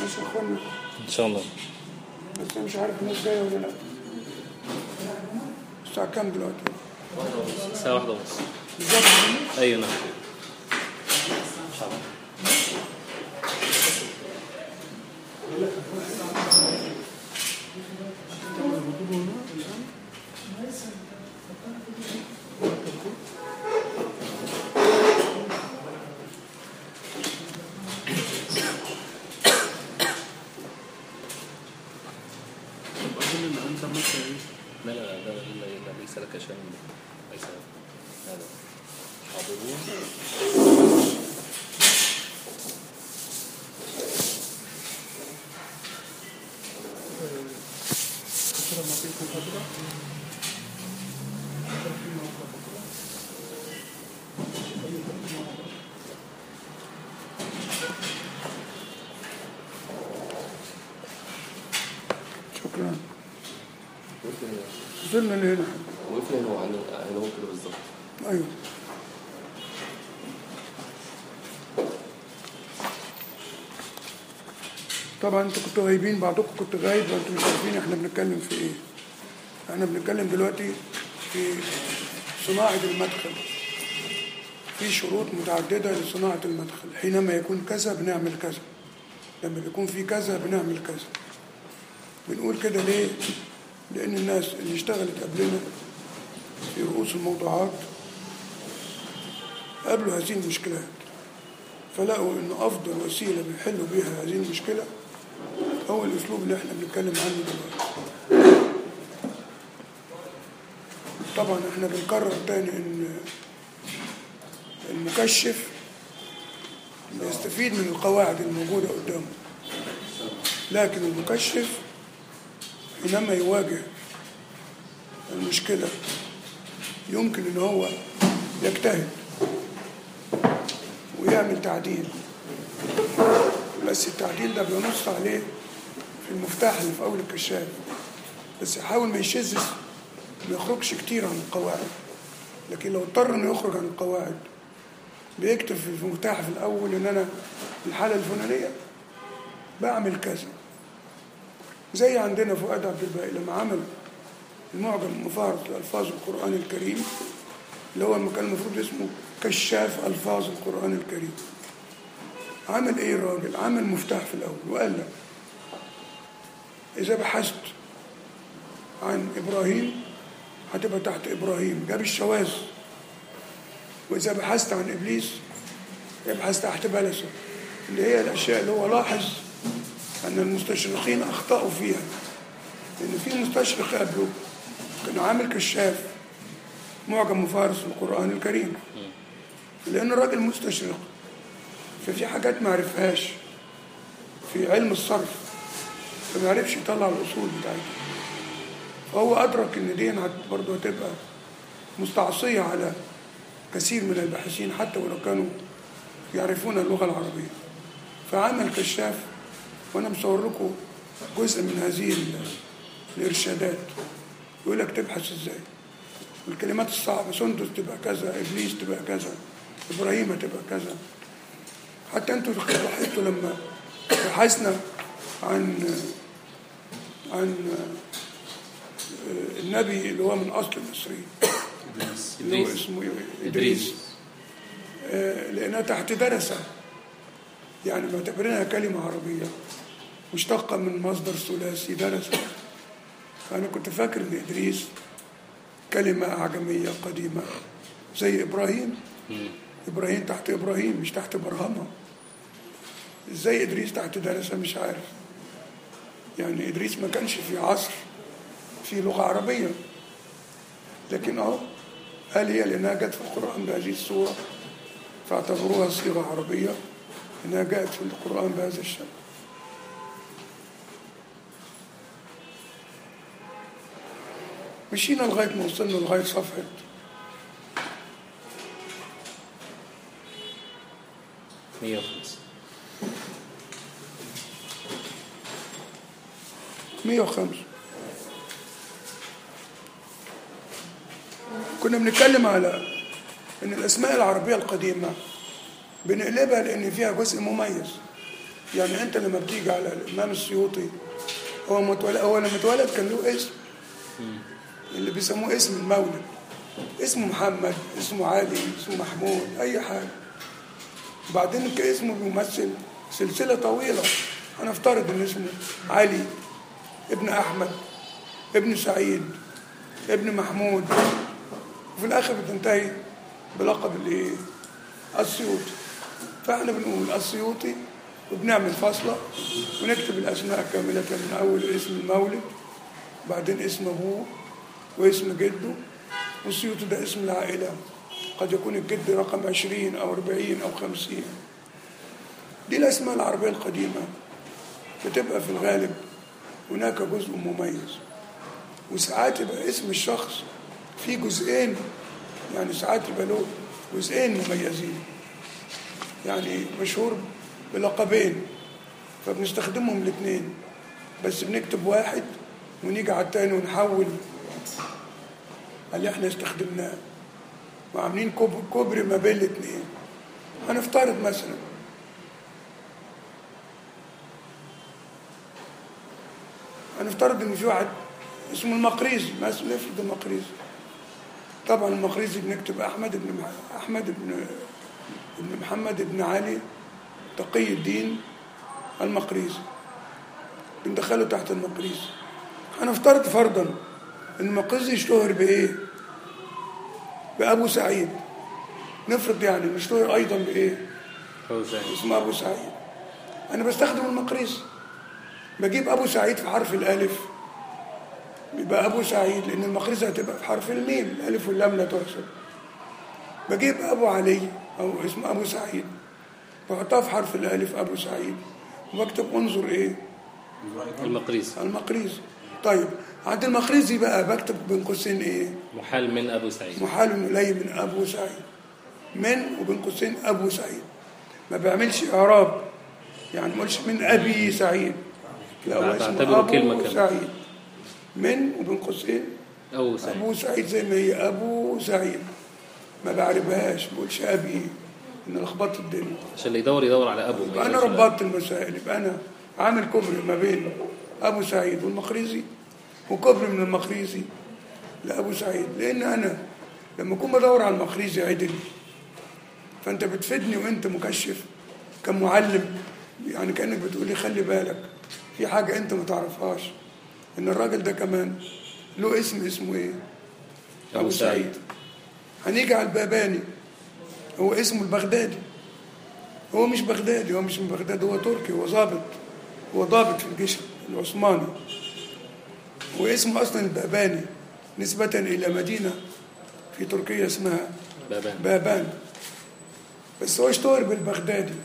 ماشي يا اخوانا ان شاء الله بس انا مش عارف الناس جايه ولا لا الساعه كام دلوقتي الساعه واحدة ونص بالظبط ايوه نعم اظن ان انت مثلا ايه لا لا لا لا لا لا ليس لك شيء ليس هذا حاضرون كثيرا ما فيكم فتره شكرا وصلنا لهنا وقفنا هنا عن هنا هو كده بالظبط ايوه طبعا انتوا كنتوا غايبين بعضكم كنت غايب وانتوا مش عارفين احنا بنتكلم في ايه احنا بنتكلم دلوقتي في صناعة المدخل في شروط متعددة لصناعة المدخل حينما يكون كذا بنعمل كذا لما بيكون في كذا بنعمل كذا بنقول كده ليه لأن الناس اللي اشتغلت قبلنا في رؤوس الموضوعات قابلوا هذه المشكلات فلقوا ان افضل وسيله بيحلوا بيها هذه المشكله هو الاسلوب اللي احنا بنتكلم عنه دلوقتي طبعا احنا بنكرر تاني ان المكشف بيستفيد من القواعد الموجوده قدامه لكن المكشف حينما يواجه المشكله يمكن ان هو يجتهد ويعمل تعديل بس التعديل ده بينص عليه في المفتاح اللي في اول الكشاف بس يحاول ما يشزش ما يخرجش كتير عن القواعد لكن لو اضطر انه يخرج عن القواعد بيكتب في المفتاح في الاول ان انا في الحاله الفلانيه بعمل كذا زي عندنا فؤاد عبد الباقي لما عمل المعجم مفارق لألفاظ القرآن الكريم اللي هو كان المفروض اسمه كشاف ألفاظ القرآن الكريم عمل إيه الراجل؟ عمل مفتاح في الأول وقال لك إذا بحثت عن إبراهيم هتبقى تحت إبراهيم جاب الشواذ وإذا بحثت عن إبليس يبحث تحت بلسه اللي هي الأشياء اللي هو لاحظ أن المستشرقين أخطأوا فيها لأن في مستشرق قبله كان عامل كشاف معجم مفارس القرآن الكريم لأن الراجل مستشرق ففي حاجات ما عرفهاش في علم الصرف فما عرفش يطلع الأصول بتاعتها فهو أدرك إن دي هت- برضه هتبقى مستعصية على كثير من الباحثين حتى ولو كانوا يعرفون اللغة العربية فعمل كشاف وأنا مصور لكم جزء من هذه ال- الإرشادات يقول لك تبحث إزاي والكلمات الصعبة سندس تبقى كذا إبليس تبقى كذا إبراهيم تبقى كذا حتى أنتوا لاحظتوا لما بحثنا عن عن النبي اللي هو من أصل المصريين اللي هو إدريس اسمه إدريس آه، لأنها تحت درسة يعني معتبرينها كلمة عربية مشتقة من مصدر ثلاثي درسة فأنا كنت فاكر إن إدريس كلمة أعجمية قديمة زي إبراهيم إبراهيم تحت إبراهيم مش تحت برهمة إزاي إدريس تحت درسة مش عارف يعني إدريس ما كانش في عصر في لغة عربية لكن أهو هل هي لأنها جت في القرآن بهذه الصورة فاعتبروها صيغة عربية إنها جاءت في القرآن بهذا الشكل مشينا لغاية ما وصلنا لغاية صفحة مية وخمسة 105 كنا بنتكلم على ان الاسماء العربيه القديمه بنقلبها لان فيها جزء مميز يعني انت لما بتيجي على الامام السيوطي هو متولد هو لما اتولد كان له اسم اللي بيسموه اسم المولد اسمه محمد اسمه علي اسمه محمود اي حاجه وبعدين كان اسمه بيمثل سلسله طويله هنفترض ان اسمه علي ابن احمد ابن سعيد ابن محمود وفي الاخر بتنتهي بلقب الايه السيوطي فاحنا بنقول السيوطي وبنعمل فاصلة ونكتب الأسماء كاملة من أول اسم المولد بعدين اسم أبوه واسم جده والسيوطي ده اسم العائلة قد يكون الجد رقم عشرين أو أربعين أو خمسين دي الأسماء العربية القديمة بتبقى في الغالب هناك جزء مميز وساعات يبقى اسم الشخص فيه جزئين يعني ساعات يبقى له جزئين مميزين يعني مشهور بلقبين فبنستخدمهم الاثنين بس بنكتب واحد ونيجي على التاني ونحول اللي احنا استخدمناه وعاملين كوب- كوبري ما بين الاثنين هنفترض مثلا هنفترض ان في واحد اسمه المقريزي مثلا نفرض المقريزي طبعا المقريزي بنكتب احمد بن مح- احمد بن ابن محمد بن علي تقي الدين المقريزي بندخله تحت المقريزي هنفترض فرضا ان المقريزي اشتهر بايه بابو سعيد نفرض يعني إنه اشتهر ايضا بايه هو زين اسمه ابو سعيد انا بستخدم المقريزي بجيب ابو سعيد في حرف الالف بيبقى ابو سعيد لان المقريزه هتبقى في حرف الميم الالف واللام لا تحسب بجيب ابو علي او اسمه ابو سعيد بحطها في حرف الالف ابو سعيد وبكتب انظر ايه المقريز المقريزي طيب عند المقريزي بقى بكتب بين قوسين ايه محال من ابو سعيد محال إليه من أبو سعيد من وبين قوسين أبو سعيد ما بيعملش إعراب يعني ما قلش من أبي سعيد لا هو بعتبره اسمه أبو كلمة كاملة. سعيد من وبين قوسين ابو سعيد أبو سعيد زي ما هي أبو سعيد ما بعربهاش ما بقولش أبي إن لخبطت الدنيا عشان اللي يدور يدور على ابو ما يبقى أنا يدورش على ربطت المسائل يبقى أنا عامل كوبري ما بين أبو سعيد والمقريزي وكوبري من المقريزي لأبو سعيد لأن أنا لما أكون بدور على المقريزي عدل فأنت بتفيدني وأنت مكشف كمعلم يعني كأنك بتقول لي خلي بالك في حاجة أنت ما تعرفهاش إن الراجل ده كمان له اسم اسمه إيه؟ أبو سعيد. هنيجي على الباباني هو اسمه البغدادي هو مش بغدادي هو مش من بغداد هو تركي هو ضابط هو ضابط في الجيش العثماني واسمه اصلا الباباني نسبة الى مدينة في تركيا اسمها بابان بابان بس هو اشتهر بالبغدادي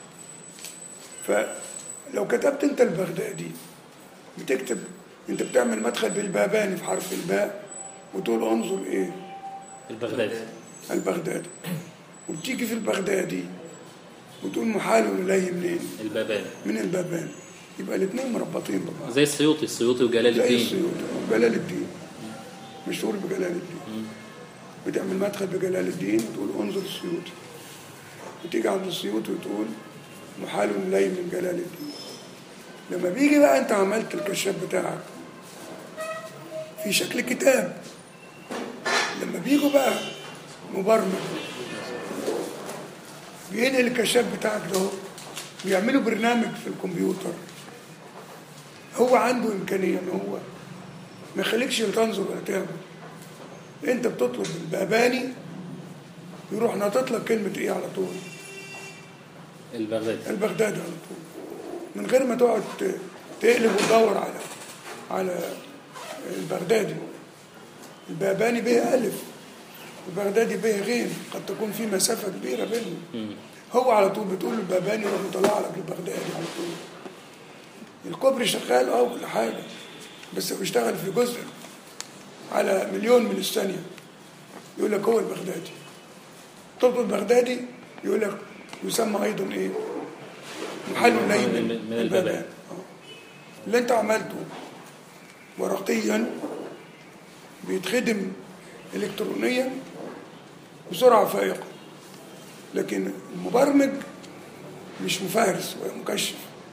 فلو كتبت انت البغدادي بتكتب انت بتعمل مدخل بالباباني في حرف الباء وتقول انظر ايه البغدادي البغدادي وبتيجي في البغدادي وتقول محال اليه منين البابان من البابان يبقى الاثنين مربطين ببعض زي السيوطي السيوطي وجلال زي الدين السيوطي جلال الدين مشهور بجلال الدين بتعمل مدخل بجلال الدين وتقول انظر السيوطي وتيجي عند السيوطي وتقول محال اليه من جلال الدين لما بيجي بقى انت عملت الكشاف بتاعك في شكل كتاب لما بيجوا بقى مبرمج بينقل الكشاف بتاعك ده بيعملوا برنامج في الكمبيوتر هو عنده إمكانية إن هو ما يخليكش تنظر ولا تعمل أنت بتطلب الباباني يروح ناطط لك كلمة إيه على طول البغدادي البغدادي على طول من غير ما تقعد ت- تقلب وتدور على على البغدادي الباباني به ألف البغدادي به غين قد تكون في مسافة كبيرة بينهم مم. هو على طول بتقول له الباباني يروح مطلع لك البغدادي على طول الكوبري شغال اه كل حاجة بس هو بيشتغل في جزء على مليون من الثانية يقول لك هو البغدادي تطلب البغدادي يقول لك يسمى أيضا إيه محل لين من- من, من البابان البابان. آه. اللي أنت عملته ورقيا بيتخدم إلكترونيا بسرعة فائقة لكن المبرمج مش مفهرس ولا مكشف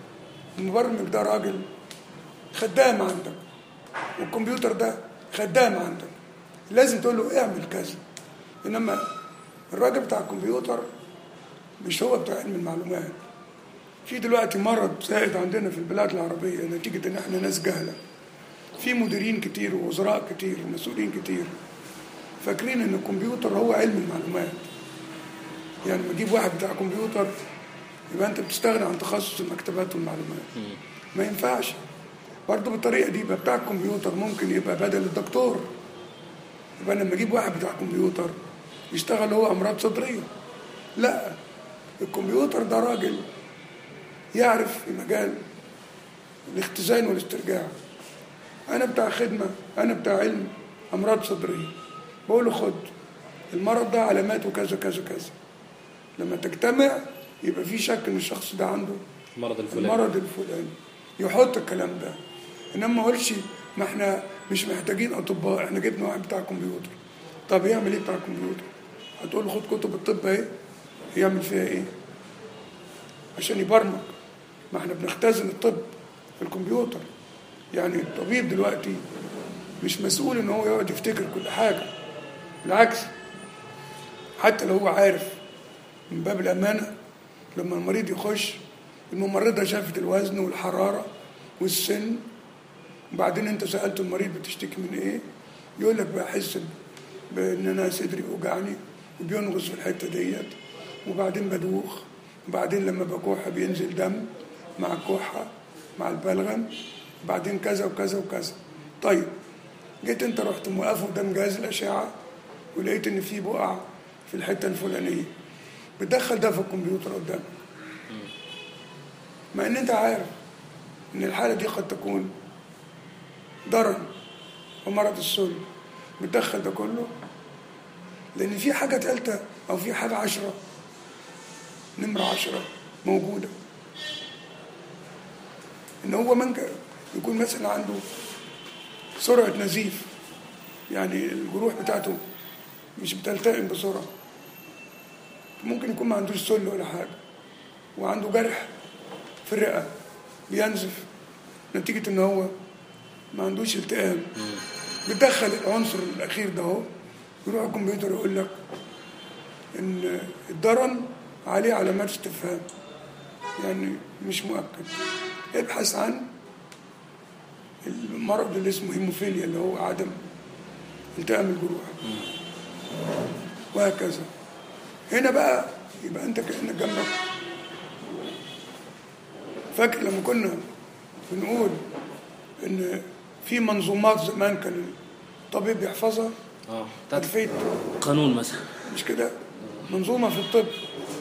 المبرمج ده راجل خدام عندك والكمبيوتر ده خدام عندك لازم تقول له اعمل كذا انما الراجل بتاع الكمبيوتر مش هو بتاع علم المعلومات في دلوقتي مرض زائد عندنا في البلاد العربية نتيجة ان احنا ناس جهلة في مديرين كتير ووزراء كتير ومسؤولين كتير فاكرين ان الكمبيوتر هو علم المعلومات يعني لما تجيب واحد بتاع كمبيوتر يبقى انت بتستغنى عن تخصص المكتبات والمعلومات ما ينفعش برضه بالطريقه دي يبقى بتاع الكمبيوتر ممكن يبقى بدل الدكتور يبقى لما اجيب واحد بتاع كمبيوتر يشتغل هو امراض صدريه لا الكمبيوتر ده راجل يعرف في مجال الاختزان والاسترجاع انا بتاع خدمه انا بتاع علم امراض صدريه بقول له خد المرض ده علاماته كذا كذا كذا لما تجتمع يبقى في شك ان الشخص ده عنده المرض الفلاني المرض الفلاني يحط الكلام ده انما ما اقولش ما احنا مش محتاجين اطباء احنا جبنا واحد بتاع كمبيوتر طب يعمل ايه بتاع الكمبيوتر هتقول له خد كتب الطب اهي يعمل فيها ايه عشان يبرمج ما احنا بنختزن الطب في الكمبيوتر يعني الطبيب دلوقتي مش مسؤول ان هو يقعد يفتكر كل حاجه بالعكس حتى لو هو عارف من باب الامانه لما المريض يخش الممرضه شافت الوزن والحراره والسن وبعدين انت سالت المريض بتشتكي من ايه يقول لك بحس بان انا صدري بيوجعني وبينغص في الحته ديت وبعدين بدوخ وبعدين لما بكح بينزل دم مع الكحه مع البلغم وبعدين كذا وكذا وكذا طيب جيت انت رحت موقفه قدام جهاز الاشعه ولقيت ان في بقع في الحته الفلانيه بتدخل ده في الكمبيوتر قدامك مع ان انت عارف ان الحاله دي قد تكون ضرر ومرض السل بتدخل ده كله لان في حاجه ثالثه او في حاجه عشرة نمره عشرة موجوده ان هو من يكون مثلا عنده سرعه نزيف يعني الجروح بتاعته مش بتلتئم بسرعه ممكن يكون ما عندوش سل ولا حاجه وعنده جرح في الرئه بينزف نتيجه ان هو ما عندوش التئام بتدخل العنصر الاخير ده اهو يروح الكمبيوتر يقول لك ان الضرن عليه علامات استفهام يعني مش مؤكد ابحث عن المرض اللي اسمه هيموفيليا اللي هو عدم التئام الجروح وهكذا هنا بقى يبقى انت كانك جنبك فاكر لما كنا بنقول ان في منظومات زمان كان الطبيب يحفظها اه بتاعت تدفيت قانون مثلا مش كده منظومه في الطب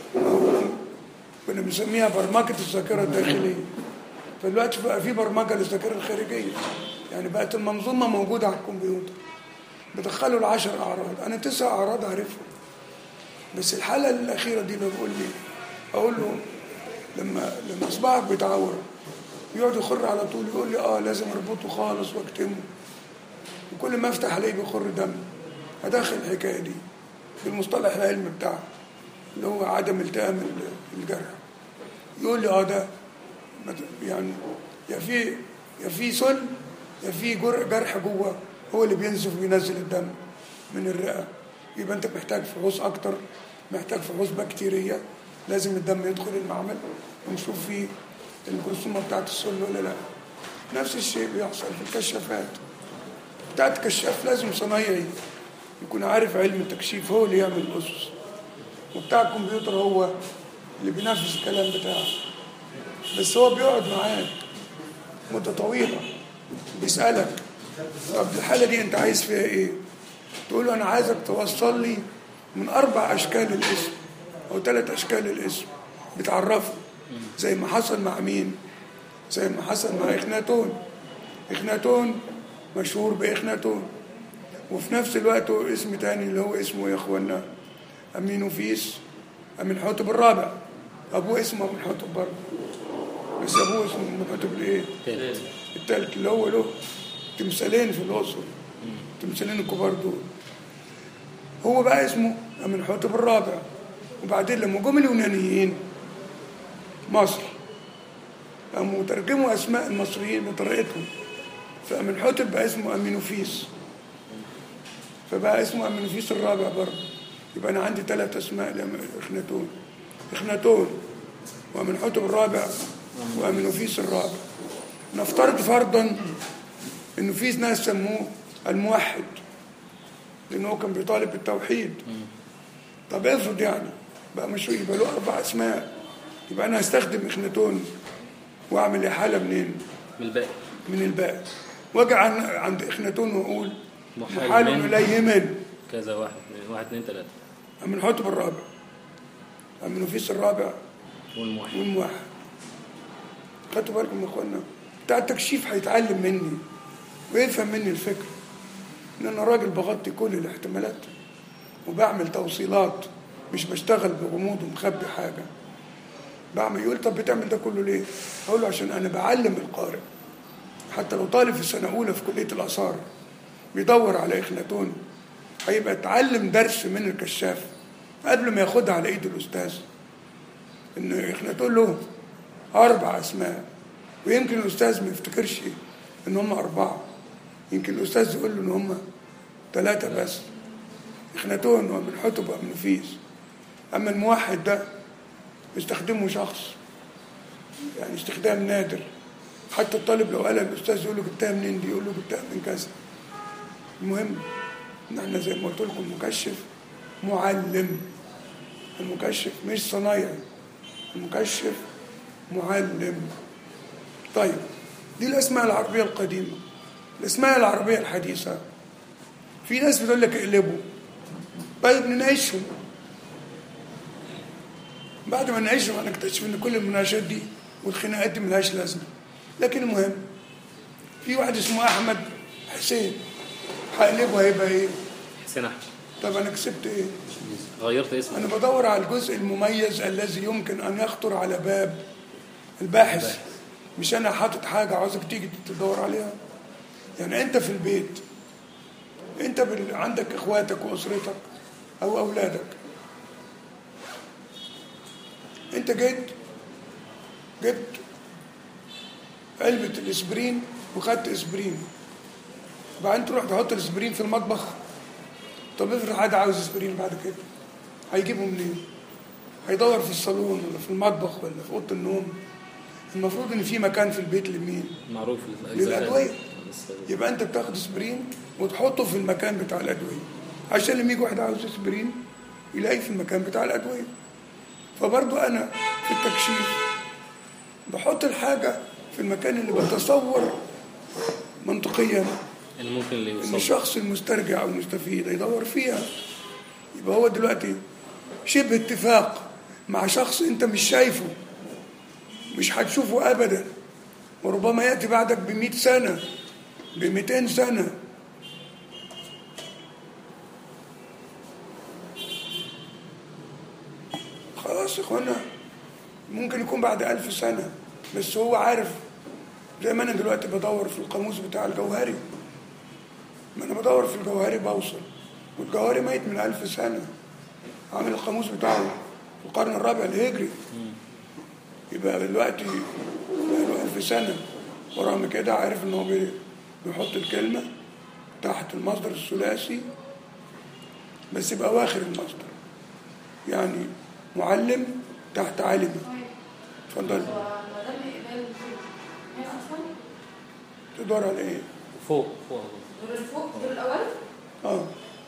كنا بنسميها برمجه الذاكره الداخليه فدلوقتي بقى في برمجه للذاكره الخارجيه يعني بقت المنظومه موجوده على الكمبيوتر بدخلوا العشر اعراض انا تسع اعراض عارفهم بس الحاله الاخيره دي لو بيقول لي اقول له لما لما اصبعك بيتعور يقعد يخر على طول يقول لي اه لازم اربطه خالص واكتمه وكل ما افتح عليه بيخر دم هدخل الحكايه دي بالمصطلح العلمي بتاعه اللي هو عدم التئام الجرح يقول لي اه ده يعني يا في يا في سل يا في جر- جرح جوه هو اللي بينزف وينزل الدم من الرئه يبقى انت محتاج فحوص اكتر محتاج فحوص بكتيريه لازم الدم يدخل المعمل ونشوف فيه الجرثومه بتاعت السل ولا لا نفس الشيء بيحصل في الكشافات بتاعت كشاف لازم صنايعي يكون عارف علم التكشيف هو اللي يعمل الاسس وبتاع الكمبيوتر هو اللي بينفذ الكلام بتاعه بس هو بيقعد معاك مدة طويلة بيسألك طب الحالة دي أنت عايز فيها إيه؟ تقول له أنا عايزك توصل لي من أربع أشكال الاسم أو ثلاث أشكال الاسم بتعرفه زي ما حصل مع مين؟ زي ما حصل مع إخناتون إخناتون مشهور بإخناتون وفي نفس الوقت هو اسم تاني اللي هو اسمه يا إخوانا أمينوفيس أمينحوتب الرابع أبوه اسمه أمينحوتب برضه بس أبوه اسمه أمينحوتب الإيه؟ تالت التالت اللي هو له تمثالين في الأقصر تمثالين الكبار دول هو بقى اسمه أمنحوتب الرابع وبعدين لما جم اليونانيين مصر قاموا ترجموا اسماء المصريين بطريقتهم فامنحتب بقى اسمه امينوفيس فبقى اسمه امينوفيس الرابع برضه يبقى انا عندي ثلاث اسماء لاخناتون اخناتون وامنحتب الرابع وامينوفيس الرابع نفترض فرضا انه في ناس سموه الموحد لانه هو كان بيطالب بالتوحيد طب افرض يعني بقى مش يبقى له اربع اسماء يبقى انا هستخدم اخناتون واعمل احاله منين؟ من الباقي من الباقي واجي عن- عند اخناتون واقول محال محال من- اليه من كذا واحد واحد اثنين ثلاثة من حتب الرابع امنوفيس الرابع والموحد والموحد خدتوا بالكم يا اخوانا بتاع التكشيف هيتعلم مني ويفهم مني الفكره ان انا راجل بغطي كل الاحتمالات وبعمل توصيلات مش بشتغل بغموض ومخبي حاجه بعمل يقول طب بتعمل ده كله ليه؟ اقول له عشان انا بعلم القارئ حتى لو طالب في السنه اولى في كليه الاثار بيدور على اخناتون هيبقى اتعلم درس من الكشاف قبل ما ياخدها على ايد الاستاذ ان اخناتون له اربع اسماء ويمكن الاستاذ ما يفتكرش ان هم اربعه يمكن الاستاذ يقول له ان هم ثلاثه بس اخناتون ومن حتب ومن نفيس اما الموحد ده يستخدمه شخص يعني استخدام نادر حتى الطالب لو قال الاستاذ يقول له جبتها منين دي يقول له جبتها من كذا المهم ان احنا زي ما قلت لكم المكشف معلم المكشف مش صنايعي المكشف معلم طيب دي الاسماء العربيه القديمه الاسماء العربيه الحديثه في ناس بتقول لك اقلبوا طيب نناقشهم بعد ما نعيشهم هنكتشف ان كل المناقشات دي والخناقات دي ملهاش لازمه لكن المهم في واحد اسمه احمد حسين هقلبه هيبقى ايه؟ حسين احمد طب انا كسبت ايه؟ غيرت اسمه انا بدور على الجزء المميز الذي يمكن ان يخطر على باب الباحث مش انا حاطط حاجه عاوزك تيجي تدور عليها يعني انت في البيت انت بال... عندك اخواتك واسرتك او اولادك انت جيت جبت علبه الاسبرين وخدت اسبرين وبعدين تروح تحط الاسبرين في المطبخ طب افرض حد عاوز اسبرين بعد كده هيجيبه منين؟ هيدور في الصالون ولا في المطبخ ولا في اوضه النوم المفروض ان في مكان في البيت لمين؟ معروف للأدوية. بس- يبقى انت بتاخد اسبرين وتحطه في المكان بتاع الادويه عشان لما يجي واحد عاوز اسبرين يلاقيه في المكان بتاع الادويه فبرضو انا في التكشيف بحط الحاجه في المكان اللي بتصور منطقيا اللي ممكن اللي ان يوصل الشخص المسترجع او المستفيد يدور فيها يبقى هو دلوقتي شبه اتفاق مع شخص انت مش شايفه مش هتشوفه ابدا وربما ياتي بعدك ب سنه ب 200 سنه خلاص يا اخوانا ممكن يكون بعد ألف سنة بس هو عارف زي ما أنا دلوقتي بدور في القاموس بتاع الجوهري ما أنا بدور في الجوهري بوصل والجوهري ميت من ألف سنة عامل القاموس بتاعه في القرن الرابع الهجري يبقى دلوقتي بقاله ألف سنة ورغم كده عارف إن هو بي- بيحط الكلمة تحت المصدر الثلاثي بس يبقى واخر المصدر يعني معلم تحت عالم اتفضل هو ما دام اقبال هي اصلا تدور على ايه؟ فوق فوق دور الفوق دور الاول اه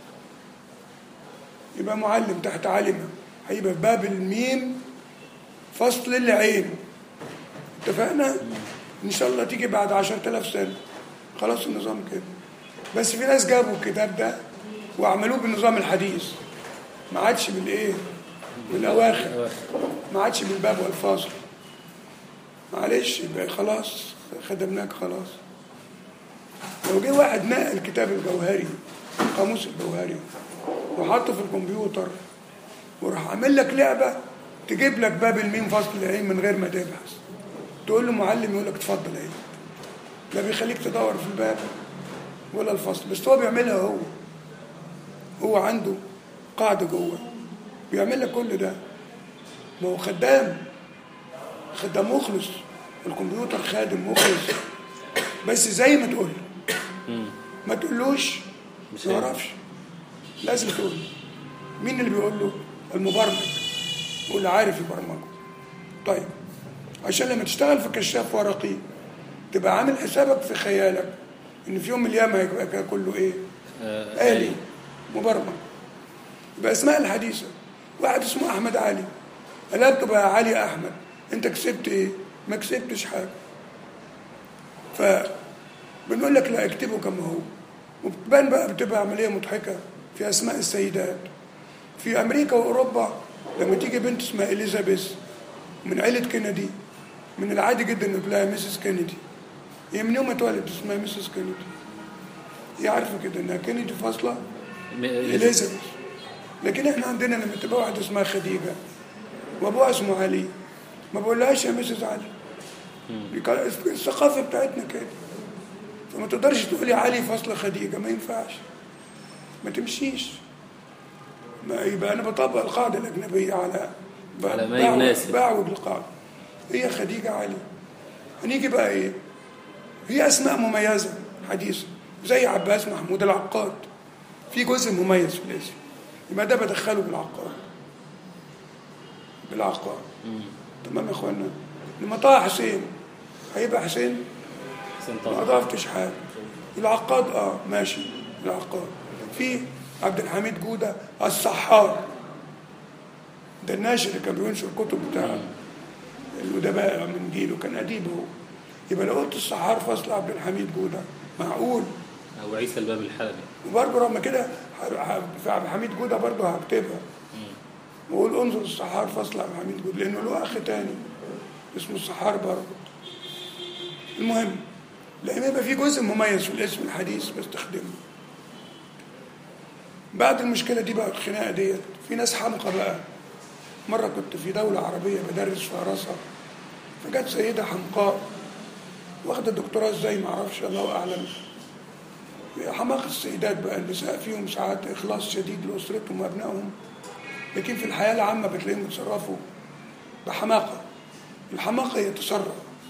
يبقى معلم تحت عالمة هيبقى في باب الميم فصل العين اتفقنا؟ ان شاء الله تيجي بعد عشرة آلاف سنة خلاص النظام كده بس في ناس جابوا الكتاب ده وعملوه بالنظام الحديث ما عادش بالايه؟ بالاواخر أواخر. ما عادش بالباب والفاصل معلش يبقى خلاص خدمناك خلاص لو جه واحد نقل كتاب الجوهري قاموس الجوهري وحطه في الكمبيوتر وراح عامل لك لعبه تجيب لك باب الميم فصل العين من غير ما تبحث تقول له معلم يقول لك اتفضل اهي لا بيخليك تدور في الباب ولا الفصل بس هو بيعملها هو هو عنده قاعده جوه بيعمل لك كل ده ما هو خدام خدام مخلص الكمبيوتر خادم مخلص بس زي ما تقول ما تقولوش مش ما هيعرف. يعرفش لازم تقول مين اللي بيقول له المبرمج واللي عارف يبرمجه طيب عشان لما تشتغل في كشاف ورقي تبقى عامل حسابك في خيالك ان في يوم من الايام هيبقى كده كله ايه آه، آلي مبرمج يبقى اسماء الحديثة واحد اسمه أحمد علي قلبته بقى علي أحمد أنت كسبت إيه؟ ما كسبتش حاجة فبنقول لك لا اكتبه كما هو وبتبان بقى بتبقى عملية مضحكة في أسماء السيدات في أمريكا وأوروبا لما تيجي بنت اسمها إليزابيث من عيلة كندي من العادي جدا إنك تلاقي ميسيس كينيدي هي من يوم ما اتولدت اسمها ميسيس كينيدي هي عارفة كده إنها كينيدي فاصلة م- اليزابيث لكن احنا عندنا لما تبقى واحده اسمها خديجه وابوها اسمه علي ما بقولهاش يا مسز علي دي كان- الثقافه بتاعتنا كده فما تقدرش تقولي علي فاصله خديجه ما ينفعش ما تمشيش ما يبقى انا بطبق القاعده الاجنبيه على ب- على ما بعوج- يناسب. بعوج القاعده هي خديجه علي هنيجي بقى ايه هي اسماء مميزه حديثه زي عباس محمود العقاد في جزء مميز في الاسم يبقى ده بدخله بالعقاد بالعقاد تمام يا اخوانا لما طه حسين هيبقى حسين حسين ما طه اضفتش حاجه العقاد اه ماشي العقاد في عبد الحميد جوده السحار ده الناشر اللي كان بينشر الكتب بتاع الادباء من جيله كان اديب هو يبقى لو قلت السحار فصل عبد الحميد جوده معقول او عيسى الباب الحلبي وبرضه رغم كده ه- ه- في عبد الحميد جوده برضه هكتبها واقول انظر السحار فصل عبد الحميد جوده لانه له اخ تاني اسمه السحار برضه المهم لما يبقى في جزء مميز في الاسم الحديث بستخدمه بعد المشكله دي بقى الخناقه ديت في ناس حمقى بقى مره كنت في دوله عربيه بدرس في فرنسا فجت سيده حمقاء واخده دكتوراه ازاي ما اعرفش الله اعلم حماقة السيدات بقى النساء فيهم ساعات إخلاص شديد لأسرتهم وأبنائهم لكن في الحياة العامة بتلاقيهم بيتصرفوا بحماقة الحماقة هي تسرع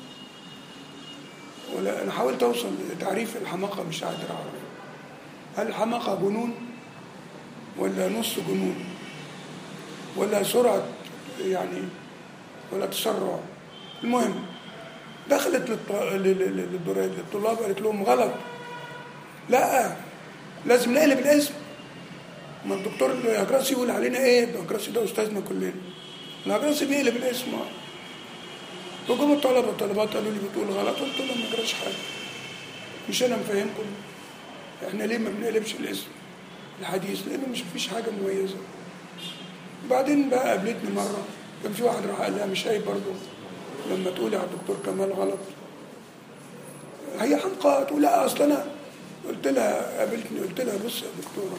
ولا أنا حاولت أوصل لتعريف الحماقة مش قادر أعرف هل الحماقة جنون ولا نص جنون ولا سرعة يعني ولا تسرع المهم دخلت للط- لل- لل- للدر- للطلاب قالت لهم غلط لا لازم نقلب الاسم ما الدكتور الهجرسي يقول علينا ايه الهجرسي ده استاذنا كلنا الهجرسي بيقلب الاسم وجم الطلبه الطلبات قالوا لي بتقول غلط قلت لهم ما يجراش حاجه مش انا مفهمكم احنا ليه ما بنقلبش الاسم الحديث لانه مش فيش حاجه مميزه بعدين بقى قابلتني مره كان في واحد راح قال لها مش عيب برضه لما تقولي على الدكتور كمال غلط هي حمقى تقول لا اصل انا قلت لها قابلتني قلت لها بص يا دكتوره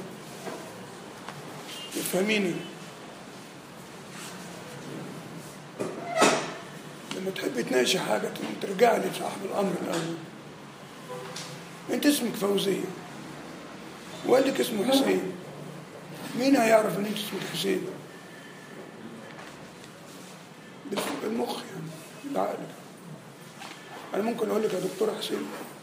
افهميني لما تحبي تناقشي حاجه ترجعي لصاحب الامر الاول انت اسمك فوزيه والدك اسمه حسين مين هيعرف ان انت اسمك حسين بال- بالمخ يعني بالعقل انا ممكن اقول لك يا دكتور حسين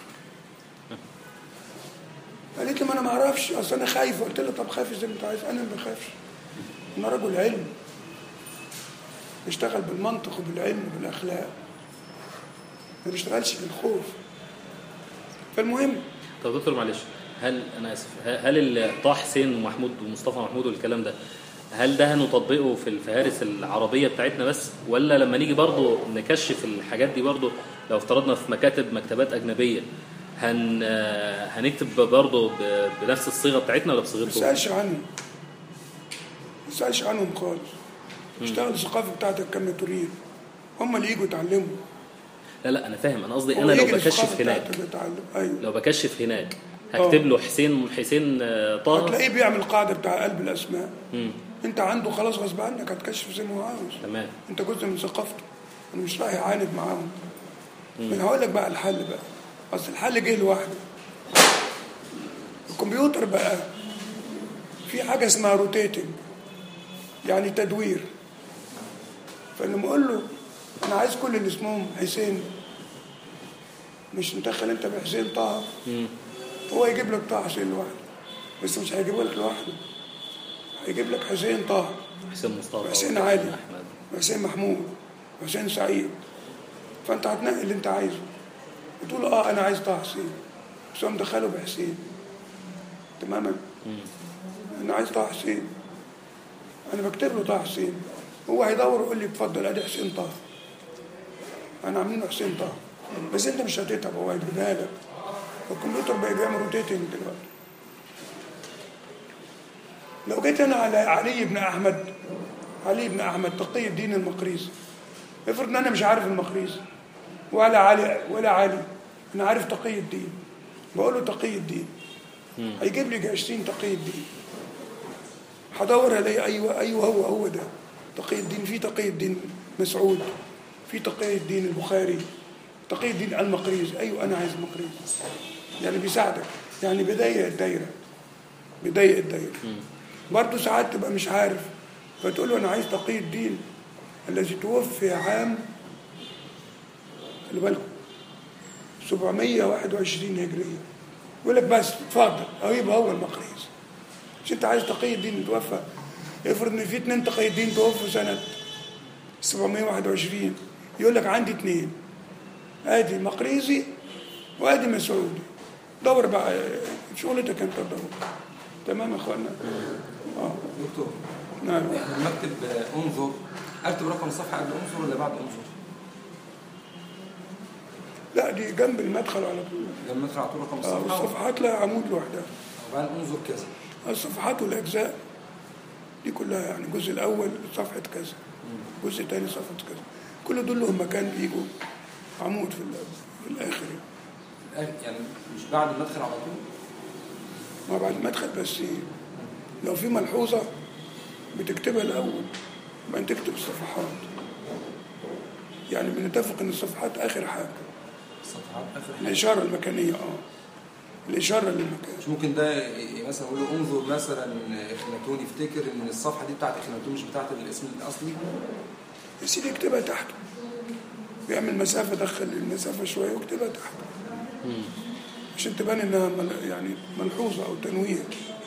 قالت لي ما انا ما اعرفش اصل انا خايفه قلت لها طب خايف زي ما انت عايز انا ما بخافش انا رجل علم بشتغل بالمنطق وبالعلم وبالاخلاق ما بشتغلش بالخوف فالمهم طب دكتور معلش هل انا اسف هل ال- طه حسين ومحمود ومصطفى محمود والكلام ده هل ده هنطبقه في الفهارس العربيه بتاعتنا بس ولا لما نيجي برضو نكشف الحاجات دي برضو لو افترضنا في مكاتب مكتبات اجنبيه هن آه، هنكتب برضو ب- بنفس الصيغه بتاعتنا ولا ما بصيغتهم؟ تسالش عنهم ما تسالش عنهم خالص اشتغل الثقافه بتاعتك كما تريد هم اللي يجوا يتعلموا لا لا انا فاهم انا قصدي هو انا لو يجي الثقافة بكشف هناك بتاعتك يتعلم ايوه لو بكشف هناك هكتب له حسين حسين آه، طه هتلاقيه بيعمل القاعده بتاع قلب الاسماء مم. انت عنده خلاص غصب عنك هتكشف زي ما هو عاوز تمام انت جزء من ثقافته انا مش رايح اعاند معاهم من هقول لك بقى الحل بقى اصل الحل جه لوحده الكمبيوتر بقى في حاجه اسمها روتيتنج يعني تدوير فلما اقول له انا عايز كل اللي اسمهم حسين مش مدخل انت بحسين طه مم. هو يجيب لك طه حسين لوحده بس مش هيجيبه لك لوحده هيجيب لك حسين طه حسين مصطفى حسين علي احمد وحسين محمود وحسين سعيد فانت هتنقي اللي انت عايزه وتقول اه انا عايز طه حسين بس هو مدخله بحسين تماما انا عايز طه حسين انا بكتب له طه حسين هو هيدور ويقول لي اتفضل ادي حسين طه انا عاملين له حسين طه بس انت مش هتتعب هو هيجيبها لك الكمبيوتر بقى بيعمل روتيتنج دلوقتي لو جيت انا على علي بن احمد علي بن احمد تقي الدين المقريزي افرض ان انا مش عارف المقريزي ولا علي ولا علي انا عارف تقي الدين بقول له تقي الدين هيجيب لي 20 تقي الدين هدور الاقي ايوه ايوه هو هو ده تقي الدين في تقي الدين مسعود في تقي الدين البخاري تقي الدين المقريزي ايوه انا عايز المقريزي يعني بيساعدك يعني بيضيق الدايره بيضيق الدايره برضه ساعات تبقى مش عارف فتقول له انا عايز تقي الدين الذي توفي عام خلي بالكم 721 هجريه يقول لك بس اتفضل او يبقى هو المقريز مش انت عايز تقي الدين توفى افرض ان في اتنين تقي الدين توفوا سنه 721 يقول لك عندي اتنين ادي مقريزي وادي مسعودي دور بقى شغلتك انت تدور تمام يا اخوانا اه دكتور نعم يعني لما اكتب آه، انظر اكتب رقم الصفحه قبل انظر ولا بعد انظر؟ لا دي جنب المدخل على طول لما ادخل على طول رقم آه، الصفحه الصفحات لها عمود لوحدها وبعدين انظر كذا الصفحات والأجزاء دي كلها يعني الجزء الأول صفحة كذا الجزء الثاني صفحة كذا كل دول لهم مكان بيجوا عمود في, ال- في الآخر يعني. الآخر- يعني مش بعد ما ادخل على طول ما بعد المدخل بس لو في ملحوظة بتكتبها الأول بعدين تكتب الصفحات يعني بنتفق إن الصفحات آخر حاجة الصفحات اخر حاجه الإشارة المكانية اه الإشارة للمكان مش ممكن ده ي- مثلا اقول له انظر مثلا اخناتون يفتكر ان الصفحه دي بتاعت اخناتون مش بتاعت الاسم الاصلي يا سيدي اكتبها تحته بيعمل مسافة دخل المسافة شوية واكتبها تحته عشان تبان انها مل- يعني ملحوظة او تنويه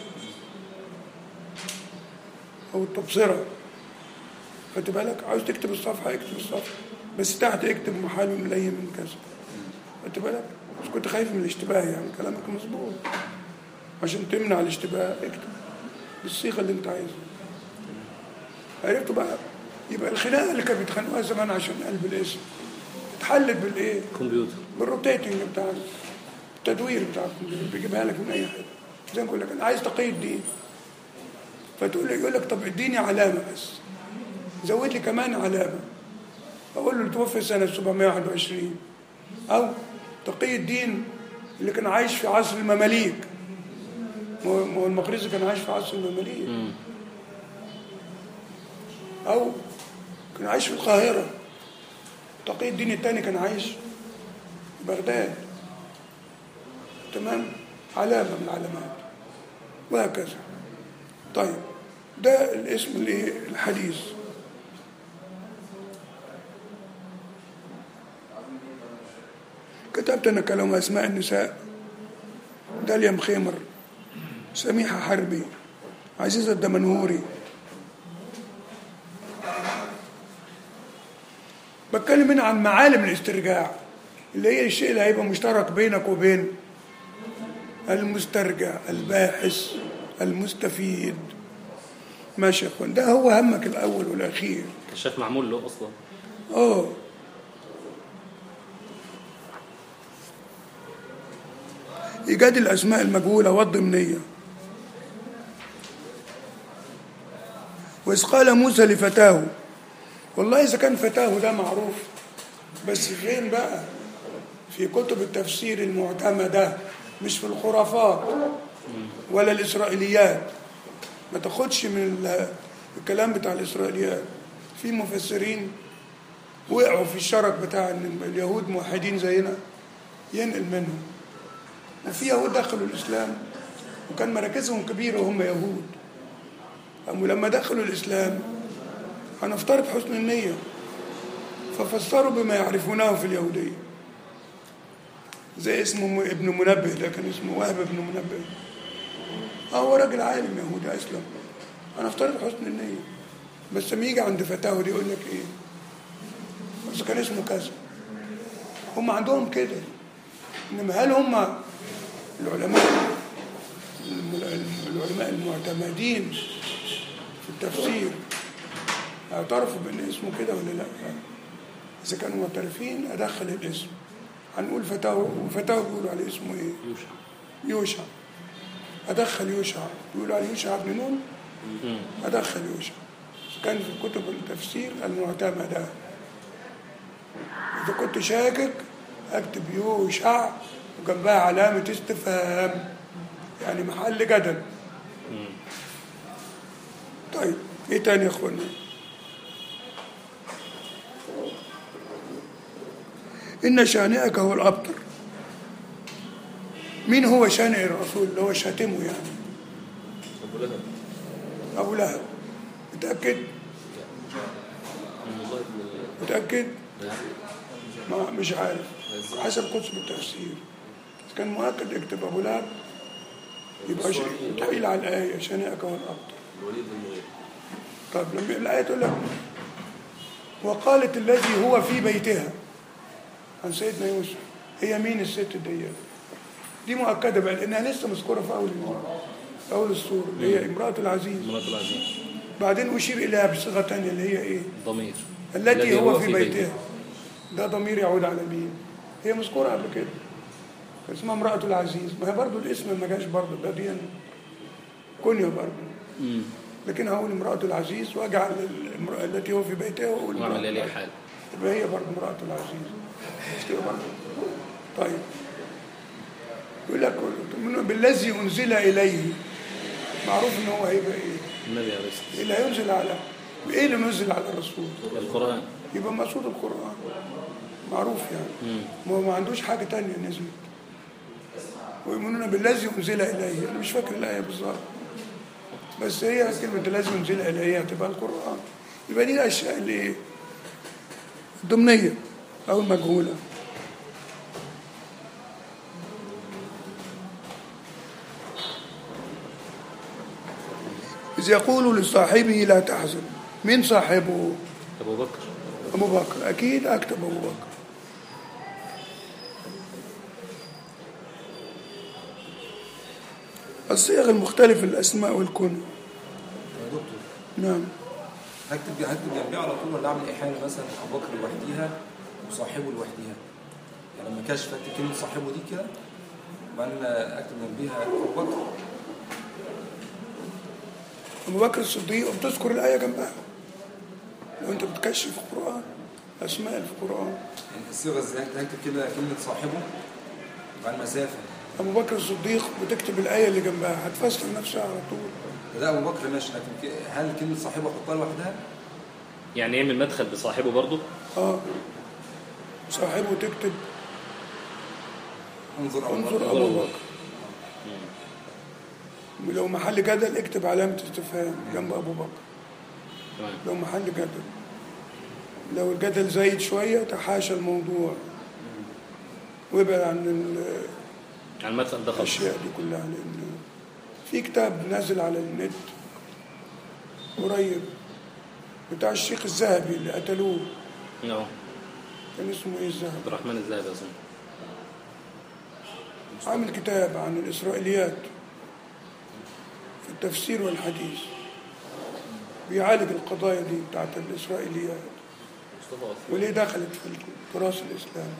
او التبصرة خدت بالك عاوز تكتب الصفحة اكتب الصفحة بس تحت اكتب محال ملي من كذا خدت بالك مش كنت خايف من الاشتباه يعني كلامك مظبوط عشان تمنع الاشتباه اكتب بالصيغة اللي انت عايزها عرفتوا بقى يبقى الخناقه اللي كانوا بيتخانقوها زمان عشان قلب الاسم اتحلت بالايه؟ كمبيوتر بالروتيتنج بتاع التدوير بتاع الكمبيوتر بيجيبها لك من اي حته زي ما بقول لك انا عايز تقي الدين فتقول لي يقول لك طب اديني علامه بس زود لي كمان علامه اقول له توفي سنه 721 او تقي الدين اللي كان عايش في عصر المماليك ما هو ما هو المقريزي كان عايش في عصر المماليك أو كان عايش في القاهرة تقي الدين الثاني كان عايش في بغداد تمام علامة من العلامات وهكذا طيب ده الاسم اللي الحديث كتبت أنا كلام أسماء النساء داليا مخيمر سميحة حربي عزيزة الدمنهوري بتكلم هنا عن معالم الاسترجاع اللي هي الشيء اللي هيبقى مشترك بينك وبين المسترجع الباحث المستفيد ماشي يا اخوان ده هو همك الاول والاخير كشاف معمول له اصلا اه ايجاد الاسماء المجهوله والضمنيه واذ قال موسى لفتاه والله اذا كان فتاه ده معروف بس فين بقى في كتب التفسير المعتمده مش في الخرافات ولا الاسرائيليات ما تاخدش من ال- الكلام بتاع الاسرائيليات في مفسرين وقعوا في الشرك بتاع ان اليهود موحدين زينا ينقل منهم وفي يهود دخلوا الاسلام وكان مراكزهم كبيره وهم يهود أما لما دخلوا الاسلام هنفترض حسن النيه ففسروا بما يعرفونه في اليهوديه زي اسمه م- ابن منبه ده كان اسمه وهب ابن منبه اه هو راجل عالم يهودي اسلم انا افترض حسن النيه بس لما يجي عند فتاوى دي يقول لك ايه بس كان اسمه كذا هم عندهم كده انما هل هم العلماء الم- العلماء المعتمدين في التفسير اعترفوا بان اسمه كده ولا لا اذا كانوا معترفين ادخل الاسم هنقول فتاوى وفتاوى بيقولوا عليه اسمه ايه يوشع يوشع ادخل يوشع بيقولوا عليه يوشع بن نون مم. ادخل يوشع كان في كتب التفسير المعتمده اذا كنت شاكك اكتب يوشع وجنبها علامه استفهام يعني محل جدل مم. طيب ايه تاني يا اخوانا ان شانئك هو الابتر مين هو شانئ الرسول اللي هو شاتمه يعني أبو لهب ابو لهب متاكد عبد الله بن متاكد نعم. ما مش عارف حسب كتب التفسير إذا كان مؤكد اكتب ابو لهب يبقى شيء تحيل على الايه شانئك هو الابتر الوليد بن المغيرة طب لما الآية تقول لك وقالت الذي هو في بيتها عن سيدنا يوسف هي مين الست دي دي مؤكدة بقى لأنها لسه مذكورة في أول في أول السورة اللي هي امرأة العزيز مرات العزيز بعدين أشير إليها بصيغة تانية اللي هي إيه ضمير التي هو في بيتها ده ضمير يعود على مين هي مذكورة قبل كده كان اسمها امرأة العزيز ما هي برضه الاسم ما جاش برضه ده دي كنية برضه مم. لكن هقول امرأة العزيز واجعل المرأة التي هو في بيتها واقول امرأة واعمل لي العزيز. حال يبقى هي برضه امرأة العزيز مش كده برضه طيب يقول لك تؤمنون بالذي أنزل إليه معروف إن هو هيبقى إيه؟ النبي عليه الصلاة إيه اللي هينزل على إيه اللي نزل على الرسول؟ والسلام القرآن يبقى مقصود القرآن معروف يعني مم. ما هو ما عندوش حاجة تانية نزلت ويؤمنون بالذي أنزل إليه أنا مش فاكر الآية بالظبط بس هي كلمة الذي أنزل إليه هتبقى القرآن يبقى دي الأشياء اللي إيه؟ الضمنية أو المجهولة إذ يقول لصاحبه لا تحزن مين صاحبه؟ أبو بكر أبو بكر أكيد أكتب أبو بكر الصيغ المختلفة الأسماء والكنى يا دكتور نعم هكتب هكتب جنبيه على طول ولا اعمل احاله مثلا ابو بكر لوحديها وصاحبه لوحديها يعني لما كشف اكتب كلمه صاحبه دي كده وبعدين اكتب جنبيها ابو بكر أبو بكر الصديق وبتذكر الآية جنبها لو أنت بتكشف القرآن أسماء في القرآن يعني الصيغه ازاي هكتب كده كلمه صاحبه وبعدين مسافه أبو بكر الصديق بتكتب الآية اللي جنبها هتفسر نفسها على طول ده ابو بكر ماشي لكن ك- هل كلمه صاحبه احطها لوحدها؟ يعني يعمل مدخل بصاحبه برضه آه صاحبه تكتب انظر ابو انظر بكر أبو بكر ولو محل جدل اكتب علامة استفهام جنب أبو بكر تمام لو محل جدل لو الجدل زايد شوية تحاشى الموضوع وابعد عن ال- على المدخل ده خالص الأشياء دي كلها لأن في كتاب نازل على النت قريب بتاع الشيخ الذهبي اللي قتلوه اه كان اسمه ايه الذهبي عبد الرحمن الذهبي أظن عامل كتاب عن الإسرائيليات في التفسير والحديث بيعالج القضايا دي بتاعت الإسرائيليات مصطفى عثمان وليه دخلت في التراث الإسلامي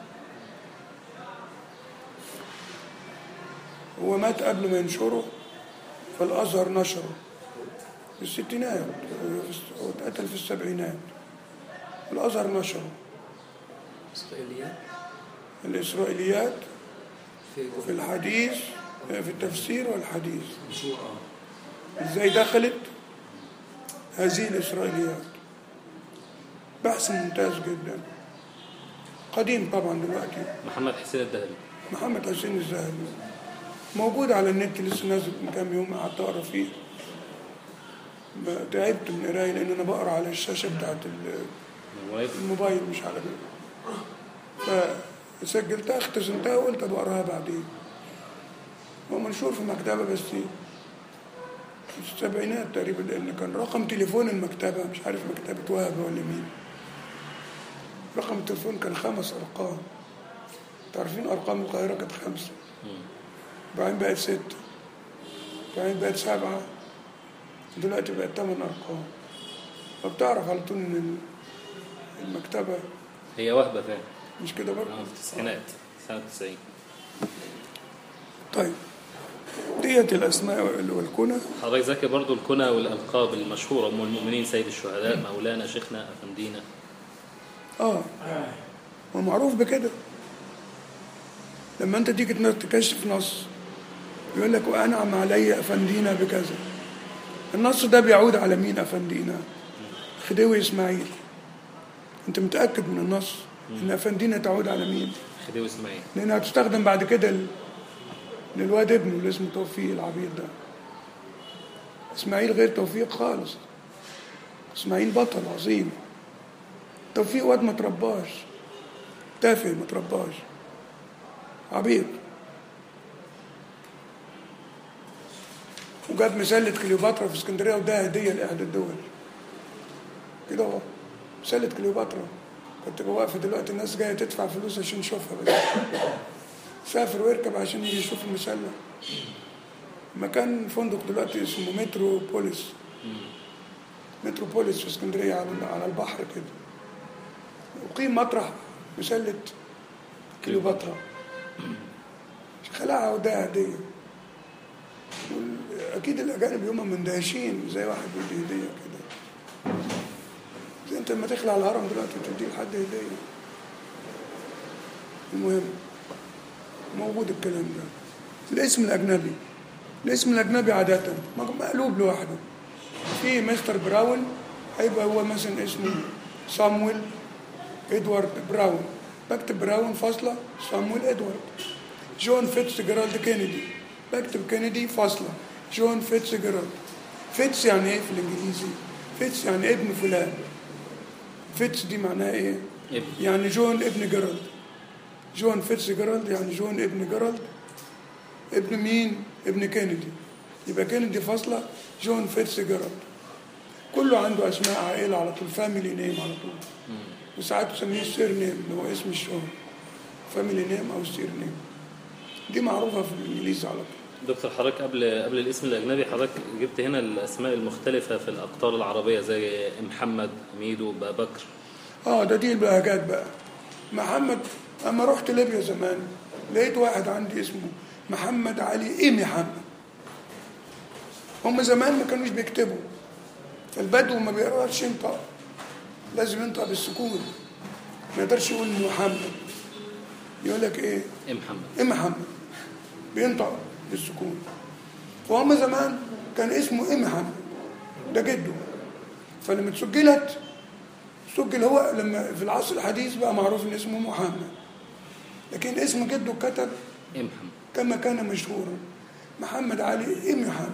هو مات قبل ما ينشره فالأزهر نشره في الستينات هو اتقتل في السبعينات الأزهر نشره إسرائيليات الإسرائيليات في في الحديث في التفسير والحديث مشهور اه ازاي دخلت هذه الإسرائيليات بحث ممتاز جدا قديم طبعا دلوقتي محمد حسين الذهبي محمد حسين الذهبي موجود على النت لسه نازل من كام يوم قعدت اقرا فيه ب- تعبت من القرايه لان انا بقرا على الشاشه بتاعت ال- الموبايل الموبايل مش على كده سجلتها اختزنتها وقلت ابقى اقراها بعدين هو منشور في مكتبة بس في السبعينات تقريبا لأن كان رقم تليفون المكتبة مش عارف مكتبة وهب ولا مين رقم التليفون كان خمس أرقام تعرفين أرقام القاهرة كانت خمسة بعدين بقت ستة بعدين بقت سبعة دلوقتي بقت ثمان أرقام فبتعرف على طول إن المكتبة هي وهبه فعلا مش كده برضه آه، في التسعينات سنه 90 طيب ديت الأسماء والكنى حضرتك ذاكر برضو الكنى والألقاب المشهورة أم المؤمنين سيد الشهداء مولانا شيخنا أفندينا اه ومعروف بكده لما انت تيجي تن- تكشف نص يقول لك وانعم علي افندينا بكذا النص ده بيعود على مين افندينا خديوي اسماعيل انت متاكد من النص ان افندينا تعود على مين خديوي إسماعيل لانها تستخدم بعد كده ل- للواد ابنه اللي اسمه توفيق العبيد ده اسماعيل غير توفيق خالص اسماعيل بطل عظيم توفيق واد ما ترباش تافه ما ترباش عبيط وجاب مسلة كليوباترا في اسكندرية وده هدية لإحدى الدول كده هو مسلة كليوباترا كنت واقف دلوقتي الناس جاية تدفع فلوس عشان نشوفها بس سافر ويركب عشان يجي يشوف المسلة مكان فندق دلوقتي اسمه مترو بوليس مترو بوليس في اسكندرية على على البحر كده وقيم مطرح مسلة كليوباترا خلعها وده هدية وال- أكيد الأجانب هم مندهشين زي واحد بيدي هدية كده زي أنت لما تخلع الهرم دلوقتي تدي لحد هدية المهم موجود الكلام ده الاسم الأجنبي الاسم الأجنبي عادة مقلوب لوحده في مستر براون هيبقى هو مثلا اسمه صامويل ادوارد براون بكتب براون فاصلة صامويل ادوارد جون فيتس جيرالد كينيدي بكتب كينيدي فاصلة جون فيتس جيرالد فيتس يعني ايه في الانجليزي فيتس يعني ابن فلان فيتس دي معناها ايه ابن. يعني جون ابن جيرالد جون فيتس جيرالد يعني جون ابن جيرالد ابن مين ابن كينيدي يبقى كينيدي فاصلة جون فيتس جيرالد كله عنده اسماء عائله على طول فاميلي نيم على طول وساعات تسميه سير نيم اللي هو اسم الشهر فاميلي نيم او سير نيم دي معروفه في الانجليزي على طول دكتور حضرتك قبل قبل الاسم الأجنبي حضرتك جبت هنا الأسماء المختلفة في الأقطار العربية زي محمد ميدو بكر اه ده دي البهجات بقى محمد اما رحت ليبيا زمان لقيت واحد عندي اسمه محمد علي ايه محمد هم زمان ما كانوش بيكتبوا فالبدو ما بيقدرش ينطق لازم ينطق بالسكون ما يقدرش يقول محمد يقول لك ايه إيه محمد ايه محمد بينطق بالسكون فهم زمان كان اسمه ايه محمد ده جده فلما اتسجلت سجل هو لما في العصر الحديث بقى معروف ان اسمه محمد لكن اسم جده كتب إيه محمد كما كان مشهورا محمد علي ايه محمد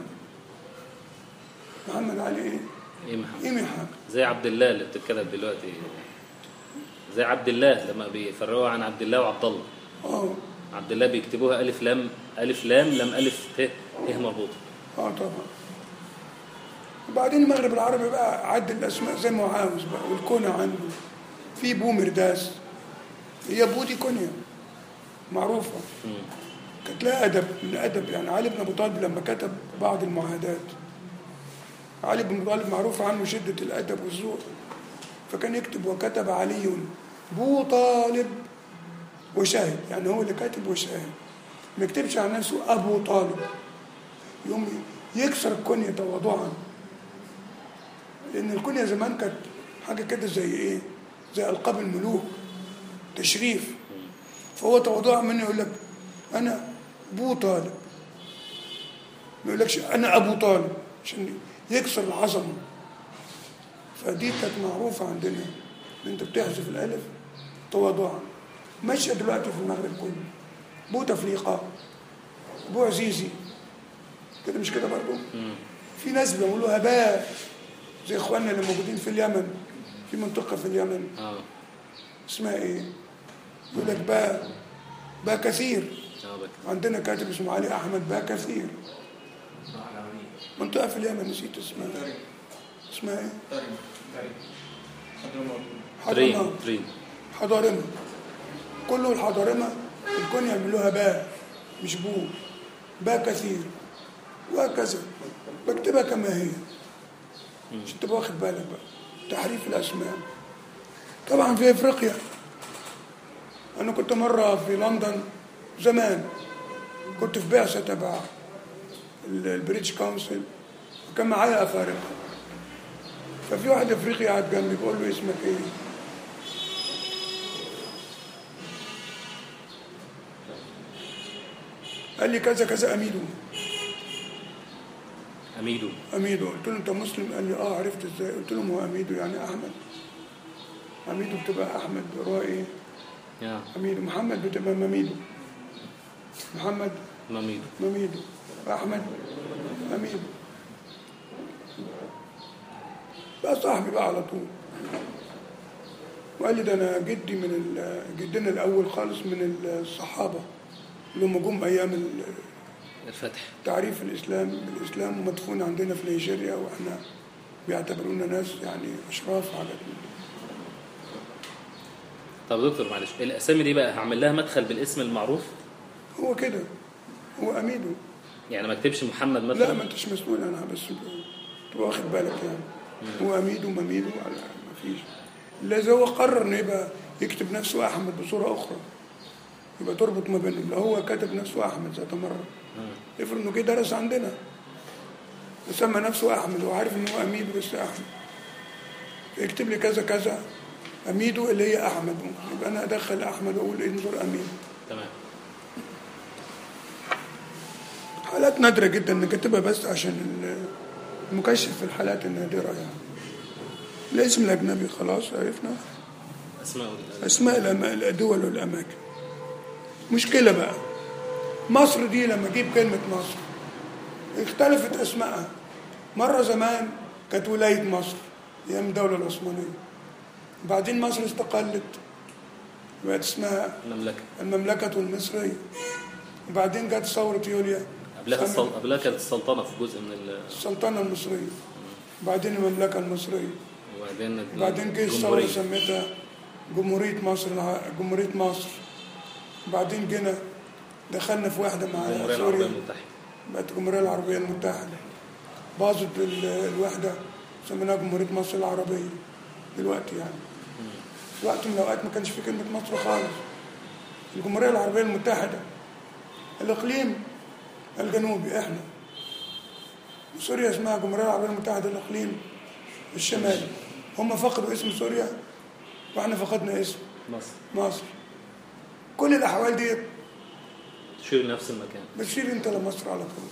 محمد علي ايه إيه محمد ايه محمد زي عبد الله اللي بتتكتب دلوقتي زي عبد الله لما بيفرقوها عن عبد الله وعبد الله اه عبد الله بيكتبوها ألف لام ألف لام لام ألف ت ت مربوطة اه طبعا وبعدين المغرب العربي بقى عد الاسماء زي ما هو عاوز بقى والكنى عنده في بو مرداس هي بو دي كنية معروفة كانت لها أدب من أدب يعني علي بن أبو طالب لما كتب بعض المعاهدات علي بن أبو طالب معروف عنه شدة الأدب والذوق فكان يكتب وكتب علي بو طالب وشاهد يعني هو اللي كاتب وشاهد ما يكتبش عن نفسه أبو طالب يوم يكسر الكنية تواضعا لأن الكنية زمان كانت حاجة كده زي إيه؟ زي ألقاب الملوك تشريف فهو تواضعا منه يقول لك أنا أبو طالب ما يقولكش أنا أبو طالب عشان يكسر العظمة فدي كانت معروفة عندنا إن أنت بتحذف الألف تواضعا ماشية دلوقتي في المغرب كله بو تفريقة بو عزيزي كده مش كده برضه في ناس بيقولوا هباء زي اخواننا اللي موجودين في اليمن في منطقة في اليمن اه اسمها ايه يقول لك باء باء كثير اه بك عندنا كاتب اسمه علي احمد باء كثير منطقه في اليمن نسيت اسمها اسمها ايه؟ ترين حضرمه ترين حضارمه كله الحضارمه الكون يعملوها باء مش بو باء كثير وهكذا بكتبها كما هي مش تبقى واخد بالك بقى تحريف الاسماء طبعا في افريقيا انا كنت مره في لندن زمان كنت في بعثه تبع ال- البريتش كونسل وكان معايا افارقه ففي واحد افريقي قاعد جنبي بقول له اسمك ايه؟ قال لي كذا كذا اميدو اميدو اميدو قلت له انت مسلم قال لي اه عرفت ازاي قلت له ما هو اميدو يعني احمد اميدو بتبقى احمد هو ايه يا اميدو محمد بتبقى مميدو محمد ماميدو مميدو احمد مميدو بقى صاحبي بقى على طول وقال لي ده انا جدي من ال- جدنا الاول خالص من الصحابه اللي هم جم ايام ال- الفتح تعريف الاسلام الاسلام مدفون عندنا في نيجيريا واحنا بيعتبرونا ناس يعني اشراف على ال- طب يا دكتور معلش الاسامي دي بقى هعمل لها مدخل بالاسم المعروف هو كده هو اميدو يعني ما اكتبش محمد لا مثلا ما انتش مسؤول عنها بس تبقى واخد بالك يعني هو اميدو مميدو على ما فيش لذا هو قرر انه يبقى يكتب نفسه احمد بصوره اخرى يبقى تربط ما بينهم لو هو كتب نفسه احمد ذات مره افرض انه جه درس عندنا وسمى نفسه احمد وعارف ان هو اميدو بس احمد يكتب لي كذا كذا اميدو اللي هي احمد يبقى انا ادخل احمد واقول انظر اميدو تمام حالات نادرة جدا نكتبها بس عشان ال- المكشف في الحالات النادرة يعني الاسم الأجنبي خلاص عرفنا اسماء أسماء الأما- الدول والأماكن مشكلة بقى مصر دي لما أجيب كلمة مصر اختلفت أسمائها مرة زمان كانت ولاية مصر أيام الدولة العثمانية وبعدين مصر استقلت بقت اسمها المملكه المملكة المصرية وبعدين جت ثورة يوليا قبلها سنة السل... قبلها كانت السلطنه في جزء من ال... السلطنة المصرية بعدين المملكة المصرية وبعدين بعدين جه الثورة الجمهورية. سميتها جمهورية مصر الع- جمهورية مصر بعدين جينا دخلنا في واحدة مع الجمهوريه العربيه سوريا المتحده بقت الجمهورية العربية المتحدة باظت ال- الوحدة سميناها جمهورية مصر العربية دلوقتي يعني في وقت من الأوقات ما كانش في كلمة مصر خالص الجمهورية العربية المتحدة الإقليم الجنوبي إحنا سوريا اسمها الجمهورية العربية المتحدة الإقليم الشمالي هم فقدوا اسم سوريا وإحنا فقدنا اسم مصر مصر كل الأحوال دي تشير لنفس المكان بتشير انت لمصر على طول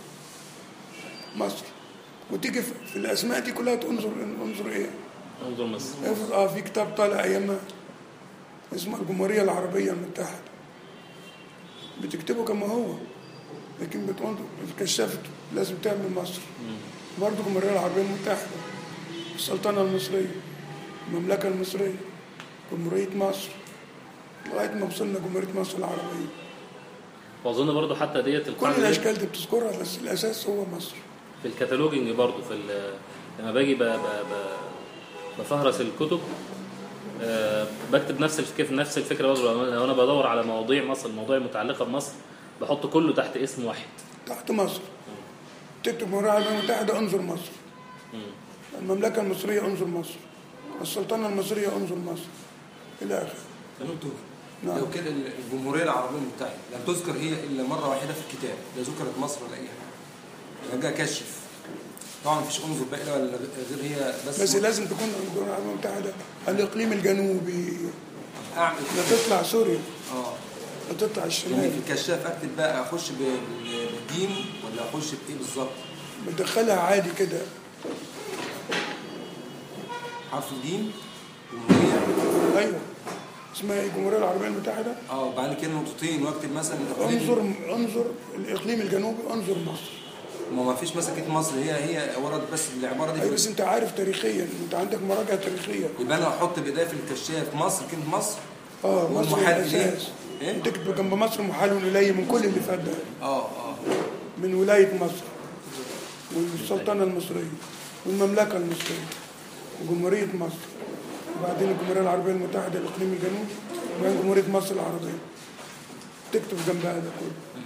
مصر وتيجي في في الاسماء دي كلها تنظر انظر ايه انظر مصر افرض اه في كتاب طالع ايامها اسمه الجمهوريه العربيه المتحده بتكتبه كما هو لكن بتقول كشفت لازم تعمل مصر برضه الجمهوريه العربيه المتحده السلطنه المصريه المملكه المصريه جمهوريه مصر لغايه ما وصلنا جمهوريه مصر العربيه واظن برضو حتى ديت كل القاعده دي الاشكال دي بتذكرها بس الاساس هو مصر في الكتالوجنج برضو في ال- لما باجي ب... ب... ب... بفهرس الكتب آه، بكتب نفس الفكره نفس الفكره برضو لو انا بدور على مواضيع مصر المواضيع المتعلقه بمصر بحط كله تحت اسم واحد تحت مصر تكتب الجمهورية العربية المتحدة انظر مصر المملكة المصرية انظر مصر السلطنة المصرية انظر مصر إلى آخره دكتور نعم. لو كده الجمهورية العربية المتحدة لم تذكر هي إلا مرة واحدة في الكتاب لا ذكرت مصر ولا أي حاجة يبقى جاء كشف طبعا مفيش انظر بقى ولا غير هي بس بس لازم تكون الجمهورية العربية المتحدة الإقليم الجنوبي أعمل لا تطلع سوريا اه لا تطلع يعني الشمال في الكشاف أكتب بقى أخش ب- بال- بالدين ولا أخش بإيه بالظبط؟ بتدخلها عادي كده حرف الدين جمهورية أيوه اسمها إيه الجمهورية العربية المتحدة اه وبعد كده نقطتين واكتب مثلا الإقليم- انظر انظر الإقليم الجنوبي انظر مصر ما ما فيش مثلا كلمة مصر هي هي ورد بس العبارة دي أيوه في بس أنت عارف تاريخيا أنت عندك مراجع تاريخية يبقى انا احط بايديا في الكشاف مصر كلمه مصر اه مصر والمحال الاساس إيه؟ تكتب جنب مصر محال إليه من كل اللي فات ده اه اه من ولاية مصر والسلطنة المصرية والمملكة المصرية وجمهورية مصر وبعدين الجمهورية العربية المتحدة الإقليم الجنوبي وبعدين جمهورية مصر العربية تكتب جنبها ده كله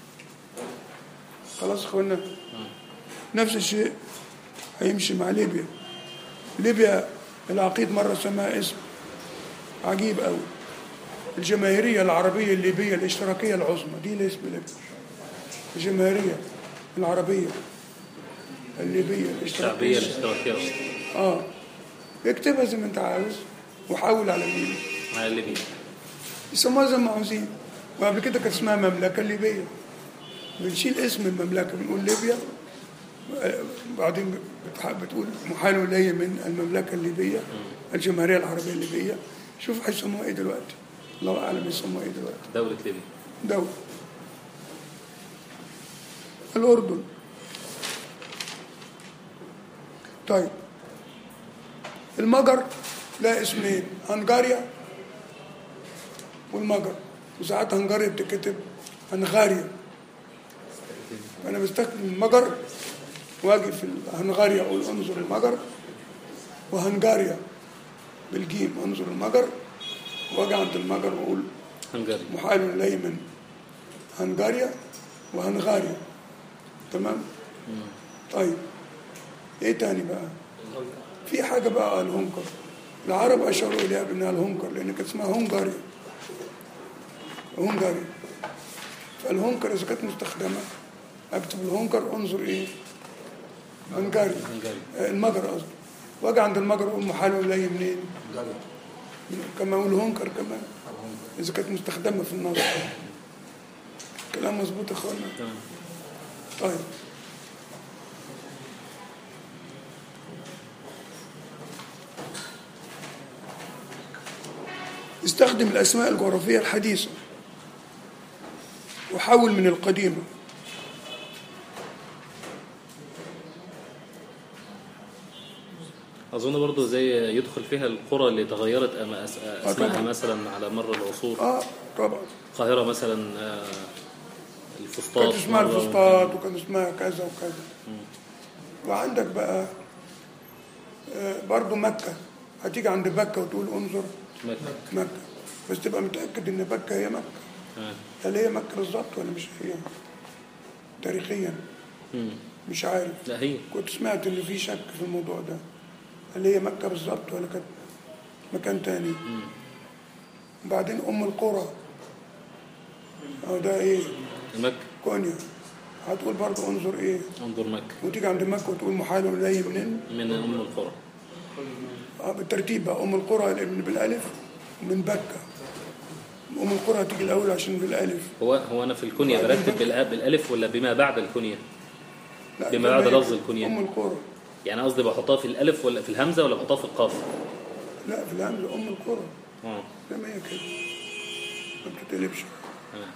خلاص يا اخوانا نفس الشيء هيمشي مع ليبيا ليبيا العقيد مرة سماها اسم عجيب قوي الجماهيرية العربية الليبية الاشتراكية العظمى دي الاسم ليبيا الجماهيرية العربية الليبية الشعبيه الاشتراكية الاشتراكيه اه اكتبها زي ما انت عاوز وحاول على مين مع الليبيا يسموها زي ما عاوزين وقبل كده كانت اسمها المملكة الليبية بنشيل اسم المملكة بنقول ليبيا آه، بعدين بتح- بتقول محال إلي من المملكة الليبية الجمهورية العربية الليبية شوف هيسموها ايه دلوقتي الله أعلم يسموها ايه دلوقتي دوله ليبيا دولة الأردن طيب المجر لها اسمين هنغاريا والمجر وساعات هنغاريا بتتكتب هنغاريا أنا بستخدم المجر واجي في هنغاريا أقول انظر المجر وهنغاريا بالجيم انظر المجر واجي عند المجر واقول هنغاري محال إليه من هنغاريا وهنغاريا تمام طيب ايه تاني بقى في حاجة بقى الهنكر العرب أشاروا إليها بأنها الهنكر لأن كانت اسمها هنغاريا هنغاريا فالهنكر إذا كانت مستخدمة أكتب الهنكر انظر إيه هنغاريا هنغاري آه، المجر قصدي واجي عند المجر أقول محال إليه منين جالي كما أقول هنكر كمان إذا كانت مستخدمة في النص كلام مظبوط يا اخوانا تمام طيب استخدم الأسماء الجغرافية الحديثة وحول من القديمة اظن برضو زي يدخل فيها القرى اللي تغيرت أما- أس- اسمائها طبعاً. مثلا على مر العصور اه طبعا القاهره مثلا آه، الفسطاط كانت اسمها مرة الفسطاط وكان اسمها كذا وكذا وعندك بقى آه، برضو مكة هتيجي عند مكة وتقول انظر مكة. مكة بس تبقى متأكد إن مكة هي مكة تمام. هل هي مكة بالظبط ولا مش هي تاريخيا مم. مش عارف لا هي كنت سمعت إن في شك في الموضوع ده هل هي مكة بالظبط ولا كانت مكان تاني وبعدين أم القرى أو ده إيه مكة كونيا هتقول برضه انظر إيه انظر مكة وتيجي عند مكة وتقول محال إليه منين من ام القرى آه بالترتيب بقى أم القرى الابن بالألف من بكة أم القرى هتيجي الأول عشان بالألف هو هو انا في الكنية برتب بالأ- بالالف ولا بما بعد الكنية لا بما بعد كمان لفظ الكنية. أم القرى يعني قصدي بحطها في الالف ولا في الهمزة ولا بحطها في القاف لا في الهمزة أم القرى اه زي ما هي كده ما بتتقلبش تمام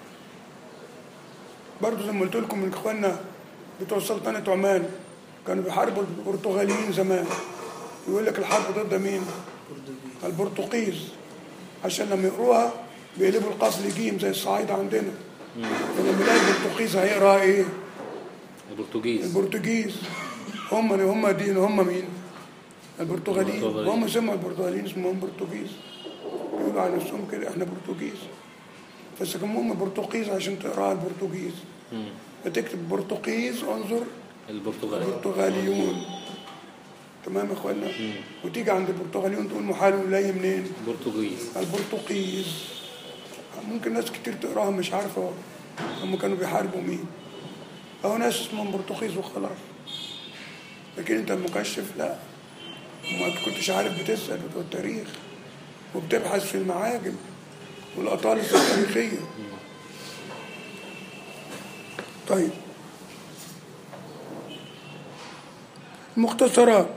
برضه زي ما قلت لكم من اخواننا بتوع سلطنة عمان كانوا بيحاربوا البرتغاليين زمان يقول لك الحرب ضد مين؟ البرتقيز عشان لما يقروها بيقلبوا القاف لجيم زي الصعايدة عندنا فلما يلاقي البرتقيز هيقراها ايه؟ البرتغيز البرتغيز هم هم دين هم مين؟ البرتغاليين البرتغاليين. هم سموا البرتغاليين اسمهم برتغيز يقولوا على نفسهم كده احنا برتغيز فسموهم البرتغيز عشان تقراها البرتغيز مم. فتكتب برتقيز انظر البرتغالي برتغاليون تمام يا اخوانا وتيجي عند البرتغاليون تقول محال إليه منين برتغيز البرتقيز ممكن ناس كتير تقراها مش عارفه هم كانوا بيحاربوا مين او ناس اسمهم برتقيز وخلاص لكن انت المكشف لا وما كنتش عارف بتسال بتوع التاريخ وبتبحث في المعاجم والاطالس التاريخيه طيب مختصرات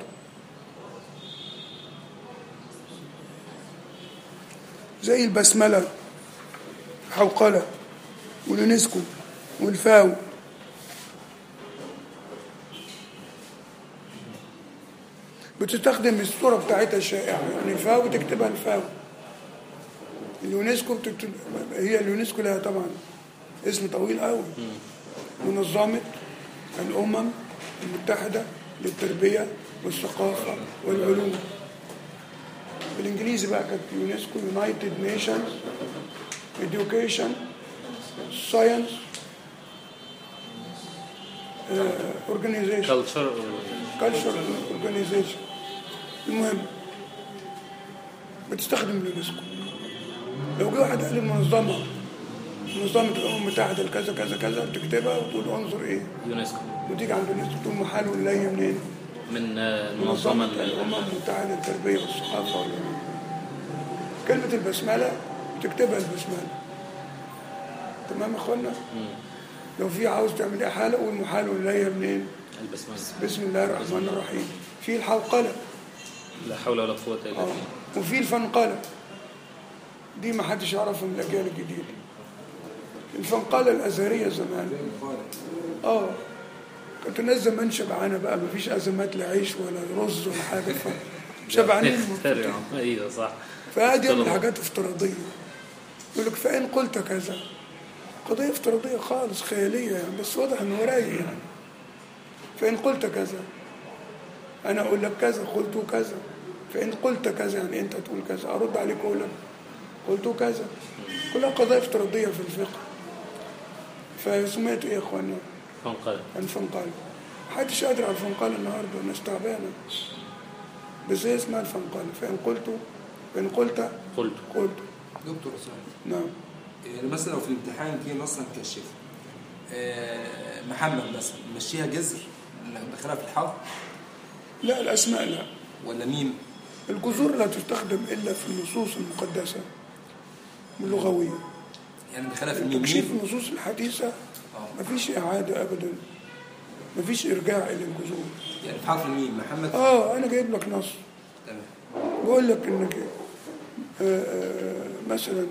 زي البسملة حوقلة واليونسكو والفاو بتستخدم الصورة بتاعتها الشائعة يعني الفاو تكتبها الفاو اليونسكو بتت... هي اليونسكو لها طبعا اسم طويل قوي منظمة الأمم المتحدة للتربية والثقافة والعلوم بالإنجليزي بقى كانت يونسكو يونايتد نيشنز education science uh, organization كلتشر كالتشر اورجانيزيشن المهم بتستخدم اليونسكو لو جه واحد قال المنظمه منظمه الامم المتحده لكذا كذا كذا بتكتبها وتقول انظر ايه يونسكو وتيجي عند اليونسكو تقول محال ولا هي منين؟ من آه، منظمه المنظمه الامم المتحده للتربيه والثقافه والعلوم كلمه البسمله بتكتبها البسمله تمام يا اخوانا؟ لو في عاوز تعمل احاله قول محال ولا هي منين؟ البسمله بسم الله الرحمن الرحيم في الحوقله لا حول ولا قوه الا اه بالله وفي الفنقلة دي ما حدش يعرفها من الأجيال الجديدة الفنقلة الأزهرية زمان اه كانت الناس زمان شبعانة بقى ما فيش أزمات لا عيش ولا رز ولا حاجة ف... شبعانين اخترع. ايوه صح فقعد يعمل طلبة. حاجات افتراضية يقول لك فإن قلت كذا قضية افتراضية خالص خيالية يعني بس واضح إنه رايق يعني فإن قلت كذا أنا أقول لك كذا قلت كذا فإن قلت كذا يعني أنت تقول كذا أرد عليك أقول لك قلت كذا كلها قضايا افتراضية في الفقه فسميته إيه يا إخوانا؟ فانقلب الفنقال محدش قادر على الفنقال النهارده الناس تعبانة بس هي اسمها الفنقال فإن قلت فإن قلت قلت قلت دكتور سؤال نعم يعني مثلا لو في الامتحان جه مثلا كشف آه، محمد مثلا مشيها جذر دخلها في الحرف لا الأسماء لا ولا ميم الجذور لا تستخدم إلا في النصوص المقدسة اللغوية يعني دخلها في الميم تكشيف ميم النصوص الحديثة اه مفيش إعادة أبدا مفيش إرجاع إلى الجذور يعني في حرف الميم محمد آه أنا جايب لك نص تمام بقول لك إنك آه، آه، مثلا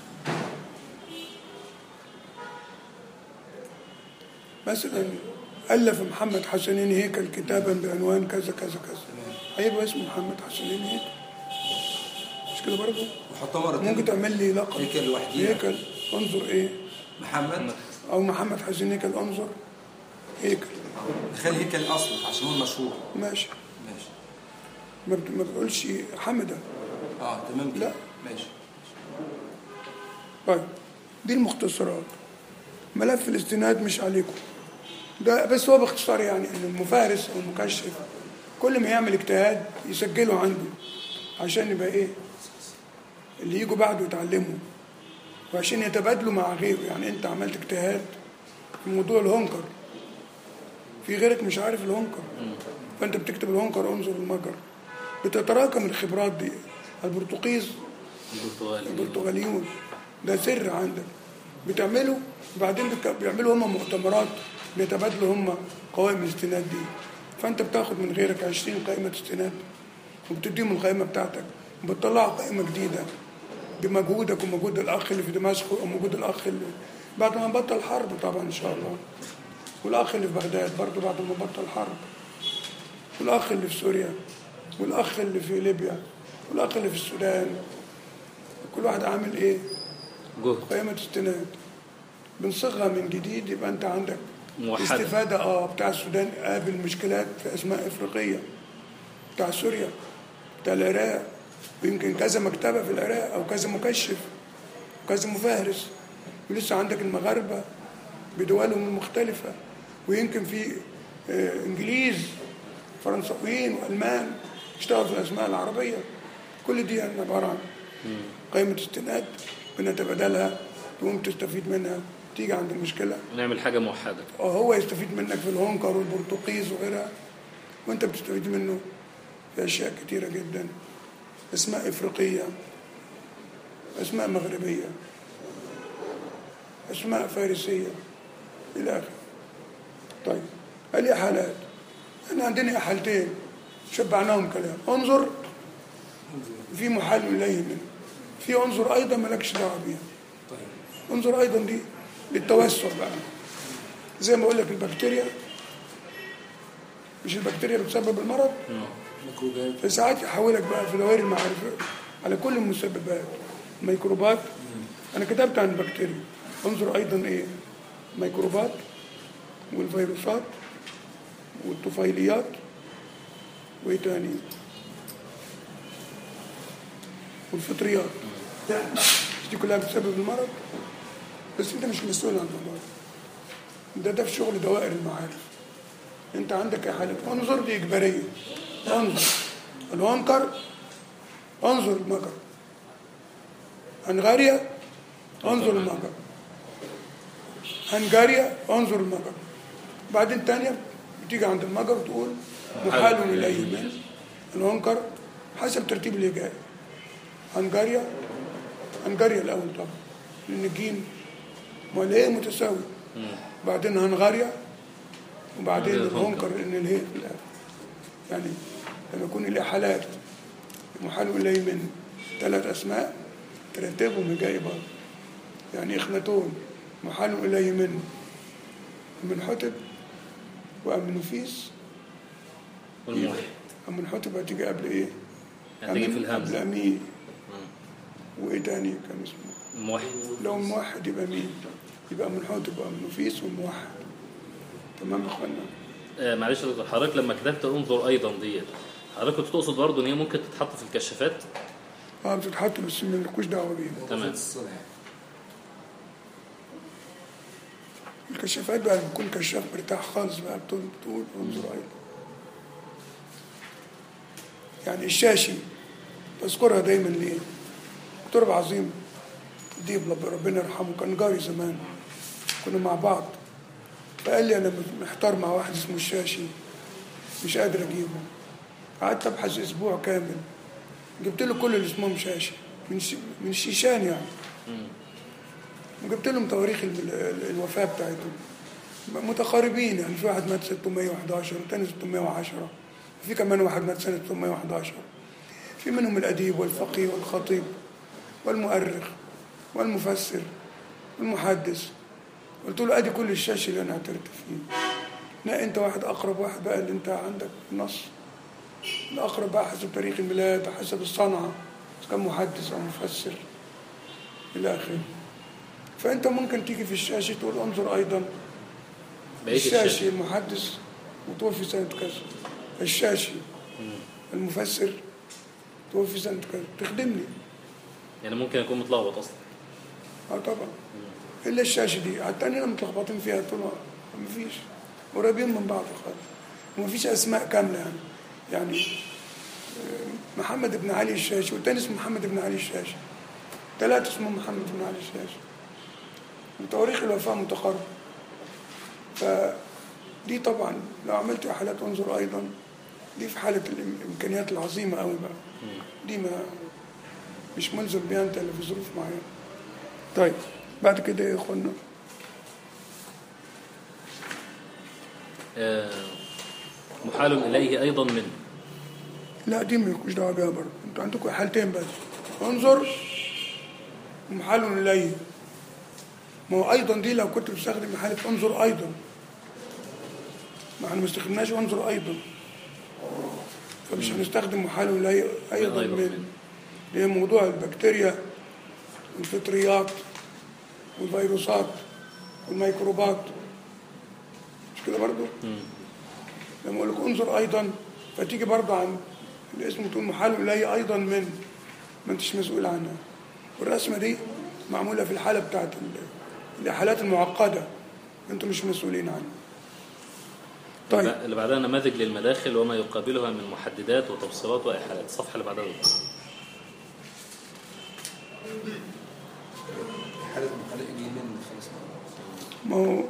مثلا ألف محمد حسنين هيكل كتابا بعنوان كذا كذا كذا هيبقى اسمه محمد حسنين هيكل مش كده برضه؟ وحطها مرة ممكن تانية تعمل لي لقب هيكل لوحديها. هيكل انظر ايه محمد او محمد حسين هيكل انظر هيكل خلي هيكل اصلا عشان هو المشهور ماشي ماشي ما بت- ما بتقولش حمده اه تمام كده لا. ماشي طيب دي المختصرات ملف الاستناد مش عليكم ده بس هو باختصار يعني ان المفارس او المكشف كل ما يعمل اجتهاد يسجله عنده عشان يبقى ايه اللي يجوا بعده يتعلموا وعشان يتبادلوا مع غيره يعني انت عملت اجتهاد في موضوع الهنكر في غيرك مش عارف الهنكر فانت بتكتب الهنكر انظر المجر بتتراكم الخبرات دي البرتقيز البرتغال البرتغاليون ده سر عندك بتعملوا وبعدين بك- بيعملوا هم مؤتمرات بيتبادلوا هم قوائم الاستناد دي فانت بتاخد من غيرك 20 قائمه استناد وبتديهم القائمه بتاعتك وبتطلعوا قائمه جديده بمجهودك ومجهود الاخ اللي في دمشق ومجهود الاخ اللي بعد ما بطل حرب طبعا ان شاء الله والاخ اللي في بغداد برضه بعد ما بطل حرب والاخ اللي في سوريا والاخ اللي في ليبيا والاخ اللي في السودان كل واحد عامل ايه جهد قائمة استناد بنصيغها من جديد يبقى انت عندك موحدة. استفادة اه بتاع السودان قابل مشكلات في اسماء افريقية بتاع سوريا بتاع العراق ويمكن كذا مكتبة في العراق او كذا مكشف وكذا مفهرس ولسه عندك المغاربة بدولهم المختلفة ويمكن في آه، انجليز فرنساويين والمان اشتغلوا في الاسماء العربية كل دي يعني عبارة عن قائمة استناد بنتبادلها تقوم تستفيد منها تيجي عند المشكلة نعمل حاجه موحده اه هو يستفيد منك في الهونكر والبرتقيز وغيرها وانت بتستفيد منه في اشياء كتيرة جدا اسماء افريقية اسماء مغربية اسماء فارسية الى اخره طيب الاحالات احنا عندنا احالتين شبعناهم كلام انظر في محل اليه منه في انظر ايضا مالكش دعوه بيها طيب انظر ايضا دي للتوسع بقى زي ما اقول لك البكتيريا مش البكتيريا بتسبب المرض ميكروبات فساعات يحولك بقى في دوائر المعارف على كل المسببات ميكروبات انا كتبت عن البكتيريا انظر ايضا ايه ميكروبات والفيروسات والطفيليات وايه تاني والفطريات دي كلها بتسبب المرض بس انت مش مسؤول عن الموضوع ده ده في شغل دوائر المعارف انت عندك يا حالة انظر دي اجباريه انظر الوانكر انظر المجر هنغاريا انظر المجر هنغاريا انظر المجر بعدين تانية بتيجي عند المجر تقول محال اليه من الوانكر حسب ترتيب الهجائي هنغاريا هنغاريا الاول طبعا لان الجيم ما الهي متساوي بعدين هنغاريا وبعدين بعدين الهنكر ان الهي في الاخر يعني لما يكون الاحالات محال اليه من ثلاث اسماء ترتبهم هجائي برضه يعني اخناتون محال اليه من من حتب وامنوفيس والموحد من حتب هتيجي قبل ايه؟ هتيجي في قبل الهمزة امين وايه تاني كان اسمه؟ الموحد لو موحد يبقى مين؟ يبقى من حتب وامنوفيس والموحد تمام يا اخوانا؟ آه معلش يا دكتور حضرتك لما كتبت انظر ايضا ديت حضرتك كنت تقصد برضه ان هي ممكن تتحط في الكشافات اه بتتحط بس مالكوش دعوه بيها تمام. وظيفة الصلة يعني. الكشافات بقى بيكون كشاف مرتاح خالص بقى بتقول بتقول انظر ايضا يعني الشاشي بذكرها دايما ليه؟ دكتور عظيم ديب رب- ربنا يرحمه كان جاري زمان كنا مع بعض فقال لي انا محتار مع واحد اسمه الشاشي مش قادر اجيبه قعدت ابحث اسبوع كامل جبت له كل اللي اسمهم شاشي من ش... من شيشان يعني وجبت لهم تواريخ ال- ال- الوفاه بتاعتهم متقاربين يعني في واحد مات 611 والتاني 610 وفي كمان واحد مات سنه 611 في منهم الاديب والفقيه والخطيب والمؤرخ والمفسر والمحدث قلت له ادي كل الشاشه اللي انا اعترفت فيه لا انت واحد اقرب واحد بقى اللي انت عندك نص الاقرب بقى حسب تاريخ الميلاد حسب الصنعه إذا كان محدث او مفسر الى اخره فانت ممكن تيجي في الشاشه تقول انظر ايضا بقيه الشاشي الشاشه المحدث وتوفي سنة كذا الشاشي المفسر توفي سنة كذا تخدمني يعني ممكن اكون متلخبط اصلا اه طبعا الا الشاشة دي التانيين متلخبطين فيها طول الوقت. مفيش قريبين من بعض خالص ومفيش اسماء كاملة يعني يعني آه، محمد بن علي الشاشي والتاني اسمه محمد بن علي الشاشي ثلاثة اسمهم محمد بن علي الشاشي وتواريخ الوفاة متقاربة فدي طبعا لو عملت حالات انظر ايضا دي في حالة الامكانيات العظيمة قوي بقى دي ما مش ملزم بيها انت اللي في ظروف معينة طيب بعد كده يا اخوانا آه محال اليه ايضا من لا دي مالكوش دعوه بيها برضه انتوا عندكم حالتين بس انظر ومحال اليه ما هو ايضا دي لو كنت بتستخدم حاله انظر ايضا ما احنا ما استخدمناش انظر ايضا فمش هنستخدم محال اليه ايضا أيضاً. من اللي هي موضوع البكتيريا والفطريات والفيروسات والميكروبات مش كده برضه؟ لما اقول لك انظر ايضا فتيجي برضه عن الاسم تقول محال الي ايضا من ما انتش مسؤول عنها والرسمه دي معموله في الحاله بتاعت ال- الحالات المعقده انتم مش مسؤولين عنها طيب اللي بعدها نماذج للمداخل وما يقابلها من محددات وتبصيرات واحالات الصفحه اللي بعدها دكتور. حالة محلق اليمين خلاص ما هو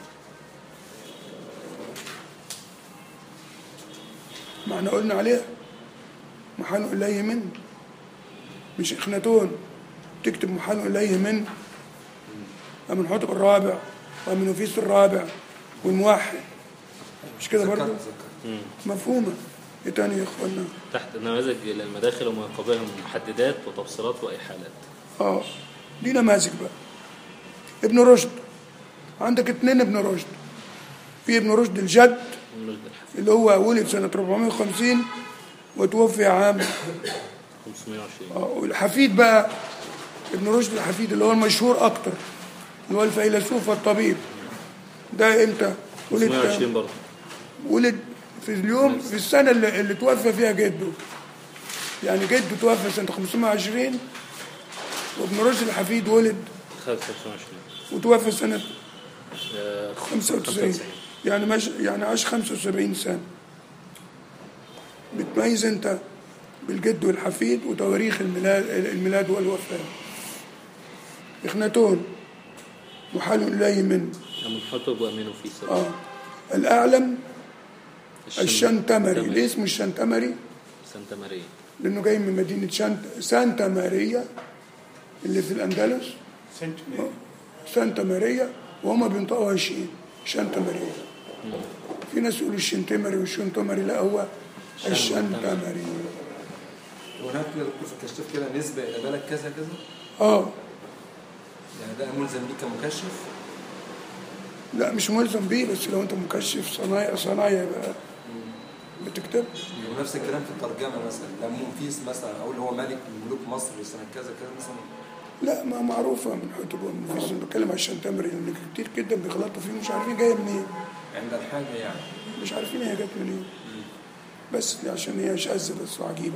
ما احنا قلنا عليها محال إليه من مش إخناتون تكتب محال إليه من ومن حطب الرابع ومن نفيس الرابع والموحد مش كده برضه ذكرت ذكرت مفهومة ايه تاني يا اخوانا تحت نماذج للمداخل وما يقابلها من محددات وتبصيرات واحالات اه دي نماذج بقى ابن رشد عندك اتنين ابن رشد في ابن رشد الجد من مجد الحفيظ اللي هو ولد سنة 450 وتوفي عام 520 آه، والحفيد بقى ابن رشد الحفيد اللي هو المشهور اكتر اللي هو الفيلسوف والطبيب ده امتى ولد 520 برضه ولد في اليوم في السنة اللي, اللي توفى فيها جده يعني جده توفى سنة 520 وابن رشد الحفيد ولد 520 وتوفى سنة آه، 95 يعني مش يعني عاش 75 سنة بتميز انت بالجد والحفيد وتواريخ الميلاد الميلاد والوفاة اخناتون محال إليه من أم الحطب وأمينه في سر اه الأعلم الشن- الشنتمري تمري. ليه اسمه الشنتمري سانتا ماريا لأنه جاي من مدينة شانت سانتا ماريا اللي في الأندلس سانتا ماريا وهما بينطقوها شين شانتا ماريا في ناس يقولوا الشنتمري والشنتمري لا هو الشنتمري وهناك كده في الكشاف كده نسبة إلى بلد كذا كذا اه يعني ده ملزم بيه كمكشف لا مش ملزم بيه بس لو انت مكشف صنايع صنايع بقى بتكتب ونفس الكلام في الترجمة مثلا لما منفيس مثلا أو اللي هو ملك من ملوك مصر سنة كذا كذا مثلا لا ما معروفة من حتب ومنفيس أنا بتكلم على الشنتمري لأن كتير جدا بيغلطوا فيه مش عارفين جاية منين عند الحاجة يعني مش عارفين هي جت منين بس دي عشان هي شاذة بس وعجيبة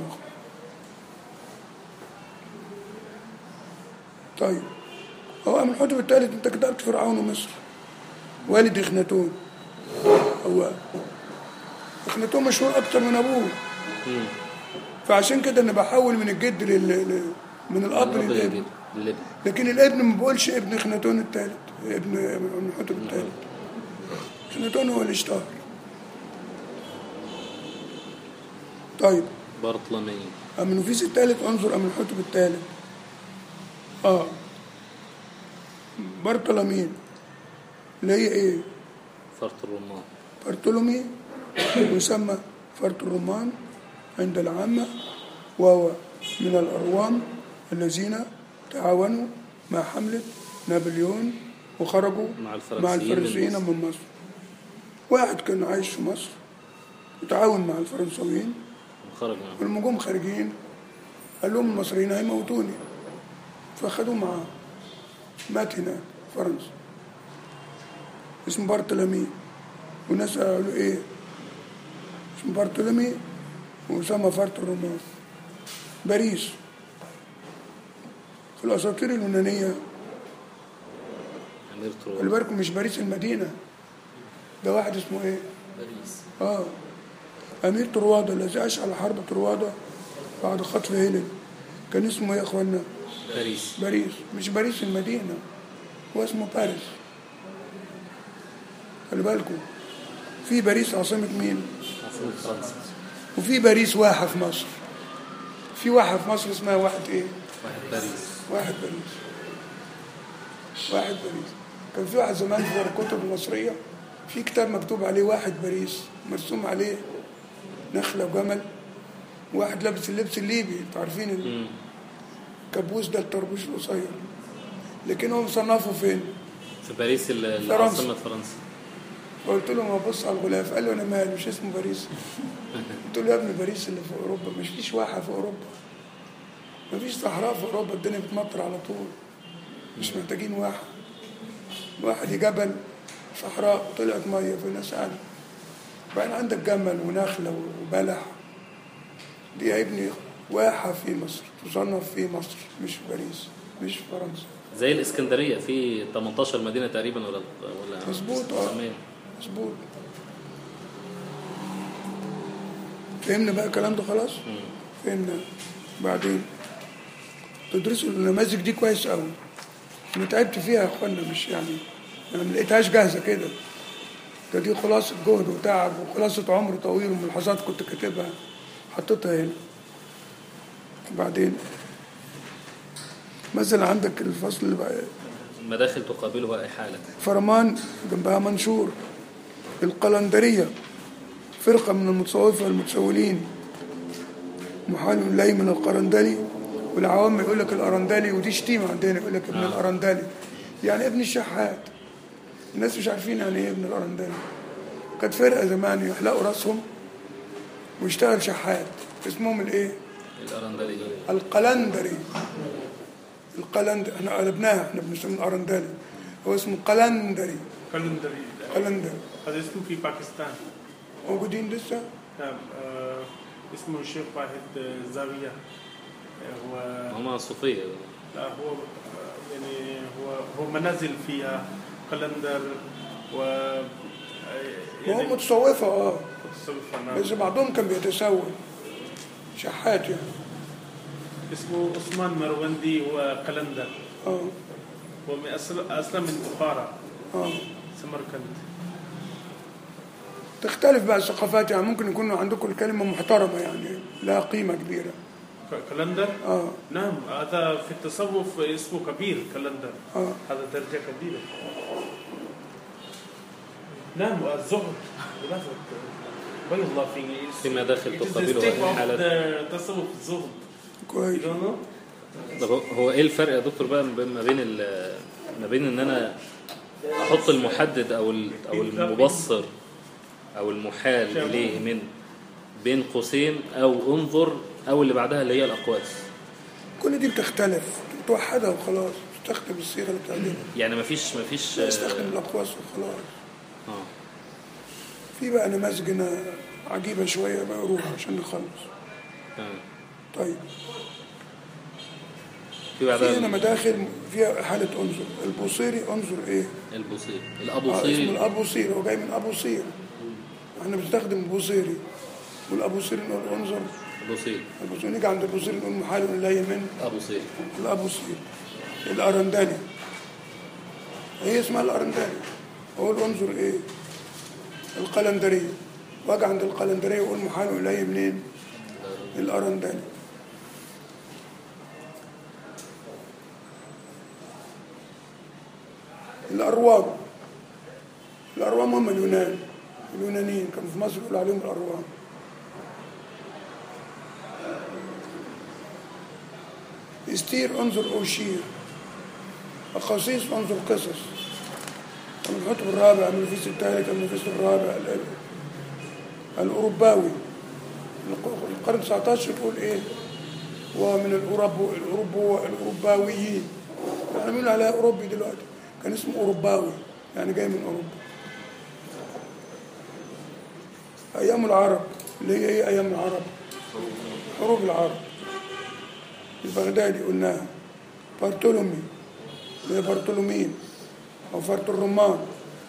طيب هو من الحجب الثالث انت كتبت فرعون ومصر والد اخناتون هو اخناتون مشهور اكتر من ابوه فعشان كده انا بحول من الجد لل... لل- من الاب الأب للابن للابن. للابن. لكن الابن ما بقولش ابن اخناتون الثالث ابن من الحجب الثالث اخناتون هو اللي اشتهر طيب برطلمي أمنوفيس الثالث انظر أمنحتب الثالث اه برطلمين اللي هي ايه فرط الرمان برطلمي يسمى فرط الرمان عند العامة وهو من الأروام الذين تعاونوا مع حملة نابليون وخرجوا مع مع الفرنسيين من الفرنسيين مصر. من مصر واحد كان عايش في مصر وتعاون مع الفرنساويين وخرج معه ولما جم خارجين قال لهم المصريين هيموتوني فخدوه معاه مات هناك في فرنسا اسمه بارتلامي والناس قالوا ايه اسمه بارتلامي وسمى فرط الرماس باريس في الاساطير اليونانيه أمير خلي ترول بالكم مش باريس المدينه ده واحد اسمه ايه باريس اه امير طروادة الذي عاش على حرب طروادة بعد خطف هيلين كان اسمه ايه يا اخوانا باريس باريس مش باريس المدينة هو اسمه باريس خلي بالكم في باريس عاصمة مين عاصمة فرنسا وفي باريس واحة في مصر في واحة في مصر اسمها واحد ايه واحد باريس واحد باريس واحد باريس كان في واحد زمان في الكتب المصرية في كتاب مكتوب عليه واحد باريس مرسوم عليه نخلة وجمل واحد لابس اللبس الليبي انتوا عارفين الكابوس ده الطربوش القصير لكن هو مصنفه فين؟ في باريس ال- ال- فرنسا. عاصمة فرنسا فقلت له ما بص على الغلاف قال له انا مالي مش اسمه باريس قلت له يا ابني باريس اللي في اوروبا مش فيش واحه في اوروبا ما فيش صحراء في اوروبا الدنيا بتمطر على طول مش محتاجين واحه واحد جبل صحراء طلعت ميه في ناس قاعده وبعدين عندك جمل ونخله وبلح دي يا ابني واحه في مصر تصنف في مصر مش في باريس مش في فرنسا زي الإسكندرية في 18 مدينة تقريبا ولا ولا مظبوط، اه. تمام. مظبوط فهمنا بقى الكلام ده خلاص فهمنا بعدين تدرسوا النماذج دي كويس قوي انا تعبت فيها يا اخوانا مش يعني انا ما لقيتهاش جاهزه كده ده دي خلاصه جهد وتعب وخلاصه عمر طويل وملاحظات كنت كاتبها حطيتها هنا بعدين مثلا عندك الفصل اللي بقى مداخل تقابلها إحالة فرمان جنبها منشور القلندرية فرقة من المتصوفة المتسولين محال إليه من القرندلي والعوام يقول لك الأرندلي ودي شتيمة عندنا يقول لك ابن الأرندلي يعني ابن الشحات الناس مش عارفين يعني ايه ابن الأرندلي كانت فرقة زمان يحلقوا راسهم ويشتغل شحات اسمهم الايه؟ الأرندليين القلندري قلند احنا قلبناها احنا بنسميه الارندلي هو اسمه قلندري كالندري قلندري هذا اسمه في باكستان موجودين لسه نعم آه، اسمه الشيخ واحد آه، زاوية آه، هو هما صوفيه لا هو آه، يعني هو هو منازل فيها قلندر و آه، وهم يعني متصوفة اه متصوفة، نعم. بس بعضهم كان بيتسول شحات يعني اسمه عثمان مروندي وقلندر اه هو من أصل أصلا من بخارى اه سمرقند تختلف بقى الثقافات يعني ممكن يكون عندكم الكلمة محترمة يعني لها قيمة كبيرة ك- قلندر اه نعم هذا في التصوف اسمه كبير قلندر اه هذا درجة كبيرة نعم الزهد لماذا بين الله في في مداخل It is the تقابله step هذه of الحالات. the تصوف الزهد you كويس don't know طب هو- هو ايه الفرق يا دكتور بقى ما بين ال- ما بين ان انا احط المحدد او ال- او المبصر او المحال اليه من بين قوسين او انظر او اللي بعدها اللي هي الاقواس كل دي بتختلف توحدها وخلاص تستخدم الصيغة اللي بتعجبك يعني ما فيش ما فيش استخدم الأقواس وخلاص اه في بقى نماذج هنا عجيبة شوية بقى روح عشان نخلص تمام. طيب في في هنا بعدها مداخل فيها حالة أنظر البوصيري أنظر إيه؟ البصير آه اسمه الابوصيري الأبوصير هو جاي من أبوصير احنا بنستخدم البوصيري والأبوصير نقول أنظر البصير البوصير نيجي عند البوصير نقول محال إلي من ابوصير الأبوصير الأرندلي هي اسمها الأرندلي أقول انظر إيه؟ القلندرية واجي عند القلندرية وأقول محال إلي منين؟ الأرندلي الأروام الأروام هم اليونان اليونانيين كانوا في مصر يقولوا عليهم الأروام استير انظر أوشير القصيص انظر قصص الحطب الرابع المنفيس الثالث المنفيس الرابع ال- الأوروباوي القرن 19 يقول إيه ومن الأوروبو الأوروبو الأوروباويين احنا بنقول عليها أوروبي دلوقتي كان اسمه أوروباوي يعني جاي من أوروبا أيام العرب اللي هي إيه أيام العرب حروب العرب البغدادي قلناها بارتولومي اللي هي بارتولومين أو فرط الرمان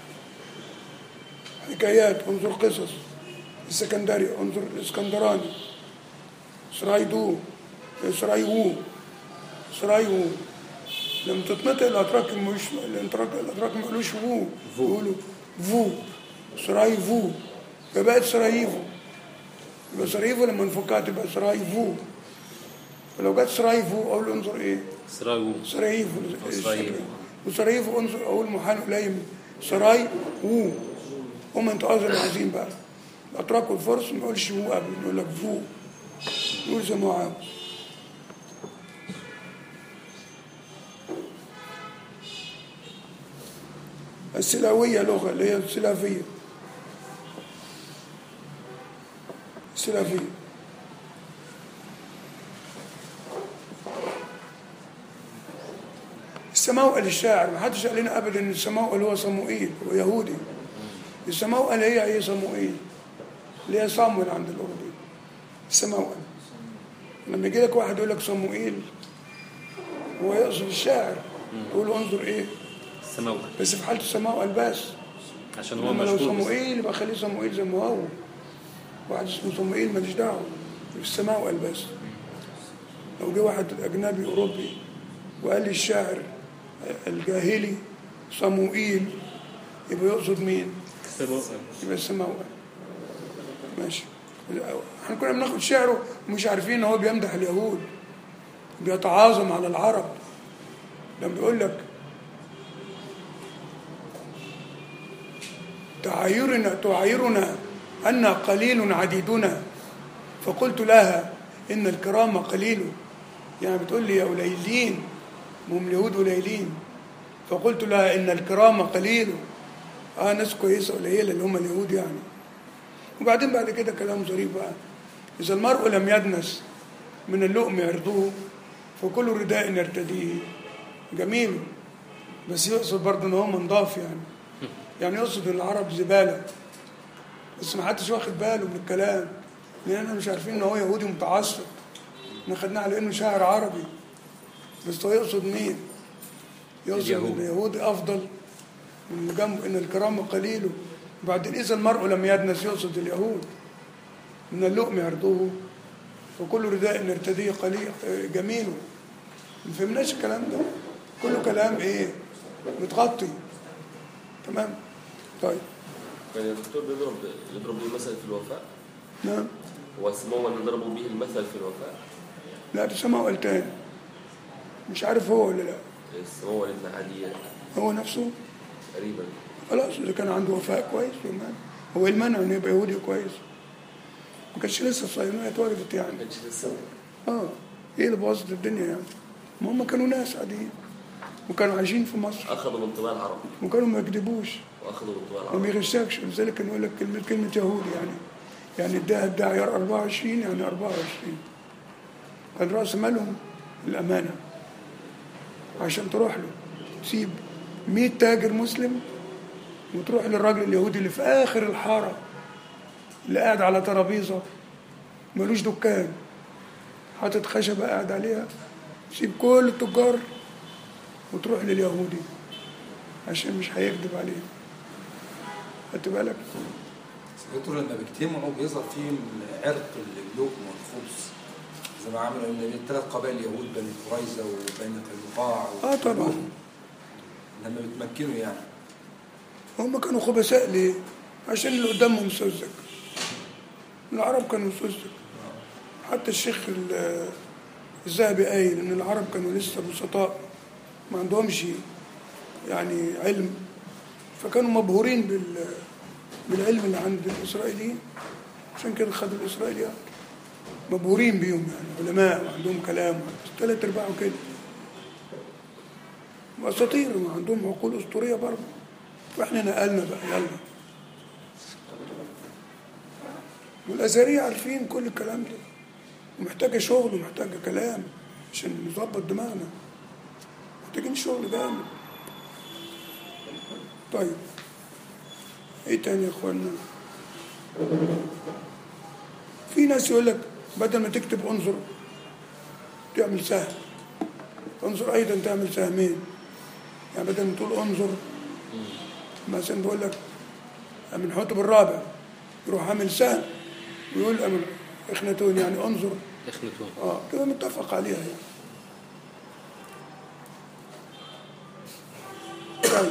حكايات انظر قصص السكندري انظر الاسكندراني سرايدو سرايوو سرايوو لما تتنطق الاتراك مش الاتراك الاتراك ما يقولوش وو يقولوا فو سرايفو فبقت سرايفو يبقى سرايفو لما نفكها تبقى سرايفو فلو جت سرايفو اقول له انظر ايه سرايو سراييف سراييف. وسراييف انظر اقول محال قليل سراي وو هم انتوا اصلا عايزين بقى الاتراك والفرس ما يقولش وو قبل يقول لك فو يقول زي ما هو عاوز السلاوية لغة اللي هي السلافية السلافية السماوئل الشاعر ما حدش قال لنا ابدا ان السماوئل هو صموئيل هو يهودي السماوئل هي هي صموئيل اللي هي صاموئيل عند الاوروبيين السماوئل لما يجي لك واحد يقول لك صموئيل هو يقصد الشاعر تقول له انظر ايه السماوي بس في حاله السماوئل بس عشان هو لما لو مشهور بس. صموئيل يبقى خليه صموئيل زي ما هو واحد اسمه صموئيل ماليش دعوه في السماوئل بس لو جه واحد اجنبي اوروبي وقال لي الشاعر الجاهلي صموئيل يبقى يقصد مين؟ سماوي. يبقى السماوئل ماشي احنا كنا بناخد شعره ومش عارفين ان هو بيمدح اليهود بيتعاظم على العرب لما بيقول لك تعايرنا تعايرنا أن قليل عديدنا فقلت لها إن الكرام قليل يعني بتقول لي يا قليلين هم اليهود قليلين فقلت لها إن الكرام قليل آه ناس كويسة قليلة اللي هم اليهود يعني وبعدين بعد كده كلام ظريف بقى إذا المرء لم يدنس من اللؤم يرضوه فكل رداء يرتديه جميل بس يقصد برضه ان هم نضاف يعني يعني يقصد ان العرب زباله بس ما حدش واخد باله من الكلام لان احنا مش عارفين ان هو يهودي متعصب احنا خدناه على انه شاعر عربي بس هو يقصد مين؟ يقصد ان اليهود. اليهود افضل من جنب ان الكرام قليل وبعدين اذا المرء لم يدنس يقصد اليهود من اللؤم يرضوه وكل رداء نرتديه قليل جميل ما فهمناش الكلام ده كله كلام ايه متغطي تمام طيب يعني الدكتور بيضرب يضرب به مثل في الوفاء نعم هو سموه اللي ضربوا به المثل في الوفاء لا ده سمعه قال تاني مش عارف هو ولا لا سموه لابن عدي هو نفسه تقريبا خلاص اذا كان عنده وفاء كويس يمان هو إيه المنع انه يبقى يهودي كويس ما كانش لسه الصهيونيه اتوجدت يعني ما كانش لسه اه ايه اللي بوظت الدنيا يعني ما هم كانوا ناس عاديين وكانوا عايشين في مصر اخذوا من طباع العرب وكانوا ما يكذبوش واخذوا من طباع وما العرب يغشكش لذلك كان يقول لك كلمة كلمة يهودي يعني يعني اداها ادعى عيار 24 يعني 24 كان رأس مالهم الأمانة عشان تروح له تسيب 100 تاجر مسلم وتروح للراجل اليهودي اللي في آخر الحارة اللي قاعد على ترابيزة ملوش دكان حاطط خشبة قاعد عليها تسيب كل التجار وتروح لليهودي عشان مش هيكذب عليه خدت بالك دكتور لما بيجتمعوا بيظهر فيهم عرق اللؤم والخبث زي ما عملوا ان الثلاث قبائل اليهود بني قريظه وبني قينقاع اه طبعا لما بيتمكنوا يعني هم كانوا خبثاء ليه؟ عشان اللي قدامهم سذج العرب كانوا سذج حتى الشيخ ال- الذهبي قايل ان العرب كانوا لسه بسطاء ما عندهمش يعني علم فكانوا مبهورين بال بالعلم اللي عند الاسرائيليين عشان كده خدوا الاسرائيليات مبهورين بيهم يعني علماء وعندهم كلام ثلاث ارباعهم كده واساطير وعندهم عقول اسطوريه برضه واحنا نقلنا بقى يلا والازهريه عارفين كل الكلام ده ومحتاجه شغل ومحتاجه كلام عشان نظبط دماغنا محتاجين شغل جامد طيب ايه تاني يا اخوانا في ناس يقول لك بدل ما تكتب انظر تعمل سهم انظر ايضا تعمل سهمين يعني بدل ما تقول انظر مثلا بقول لك من حطب الرابع يروح عامل سهم ويقول أمن اخنتون يعني انظر اخنتون اه كده متفق عليها يعني طيب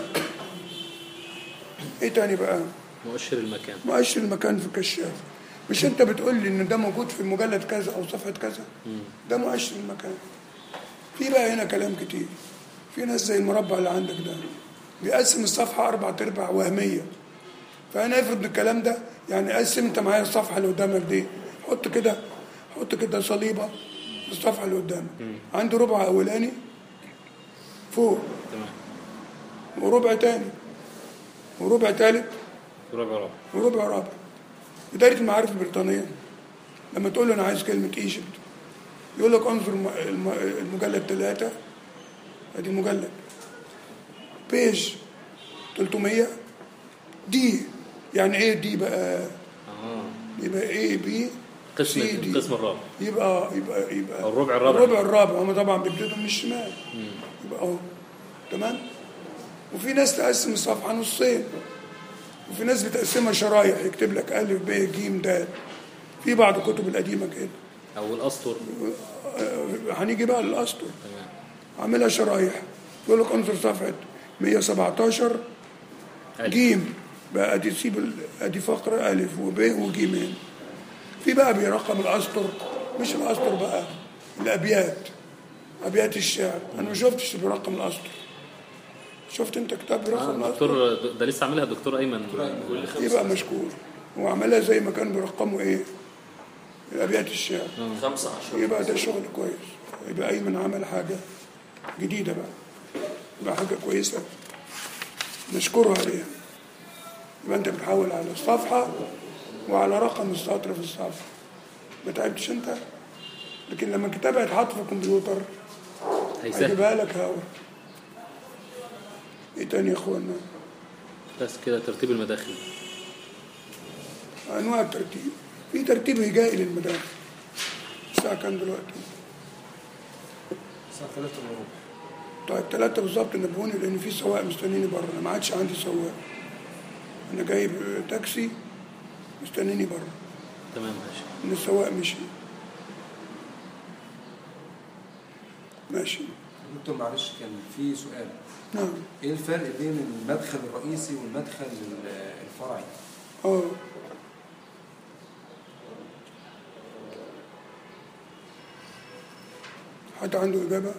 ايه تاني بقى مؤشر المكان مؤشر المكان في الكشاف مش انت بتقول لي ان ده موجود في مجلد كذا او صفحه كذا ده مؤشر المكان في بقى هنا كلام كتير في ناس زي المربع اللي عندك ده بيقسم الصفحه اربع ارباع وهميه فانا افرض الكلام ده يعني قسم انت معايا الصفحه اللي قدامك دي حط كده حط كده صليبه في الصفحه اللي قدامك عندي ربع اولاني فوق تمام وربع تاني وربع تالت ربع ربع وربع رابع إدارة المعارف البريطانية لما تقول له أنا عايز كلمة ايجيبت يقول لك انظر الم- الم- المجلد ثلاثة ادي المجلد بيج 300 دي يعني ايه دي بقى اه يبقى ايه بي قسم سي دي. القسم الرابع يبقى يبقى يبقى الربع الرابع. الربع الرابع هم طبعا بيبتدوا من الشمال يبقى اهو تمام وفي ناس تقسم الصفحه نصين وفي ناس بتقسمها شرايح يكتب لك الف ب ج د في بعض الكتب القديمه كده او الاسطر آه، هنيجي بقى للاسطر تمام عاملها شرايح يقول لك انظر صفحه 117 ألف. جيم بقى ادي تسيب ال- ادي فقره الف وب وجيمين في بقى بيرقم الاسطر مش الاسطر بقى الابيات ابيات الشعر انا ما شفتش بيرقم الاسطر شفت انت كتاب آه بيرقم الاسطر دكتور ده لسه عاملها الدكتور ايمن يبقى مشكور هو عملها زي ما كانوا بيرقموا ايه الابيات الشعر خمسة عشر يبقى ده شغل كويس يبقى ايمن عمل حاجه جديده بقى يبقى حاجه كويسه نشكره عليها يبقى انت بتحول على الصفحه وعلى رقم السطر في الصفحه ما تعبتش انت لكن لما الكتاب هيتحط في الكمبيوتر هيسهل هيجيبها لك هوا ايه تاني يا اخوانا بس كده ترتيب المداخل انواع الترتيب في ترتيب هجائي للمداخل الساعه كام دلوقتي الساعه 3 الا ربع طيب ثلاثة بالظبط نبهوني لأن في سواق مستنيني بره أنا ما عادش عندي سواق أنا جايب تاكسي مستنيني بره تمام ماشي إن السواق مشي ماشي دكتور معلش كان في سؤال نعم ايه الفرق بين المدخل الرئيسي والمدخل ال- الفرعي اه حد عنده إجابة؟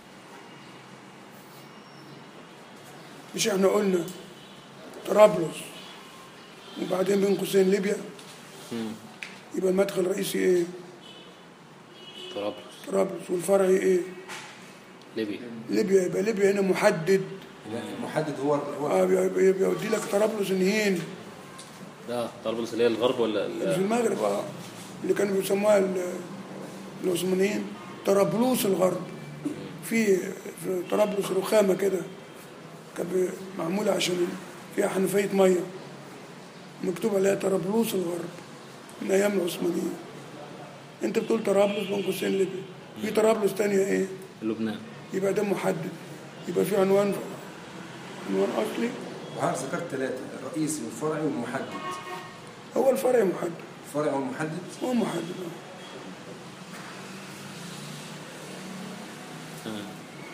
مش احنا قلنا طرابلس وبعدين بين قوسين ليبيا مم. يبقى المدخل الرئيسي ايه؟ طرابلس طرابلس والفرعي ايه؟ ليبيا ليبيا يبقى ليبيا هنا محدد يعني المحدد هو هو اه بي- بي- بيودي لك طرابلس انهين ده طرابلس اللي هي الغرب ولا في ال- المغرب اه اللي كانوا بيسموها ال- العثمانيين طرابلوس الغرب في في طرابلس رخامه كده كانت ب- معموله عشان فيها حنفيه ميه مكتوب عليها طرابلوس الغرب من ايام العثمانيين انت بتقول طرابلس بين قوسين ليبيا في طرابلس تانية ايه لبنان يبقى ده محدد يبقى في عنوان عنوان اصلي وحضرتك ذكرت ثلاثه الرئيسي والفرعي والمحدد هو الفرع محدد الفرعي والمحدد هو محدد آه. تمام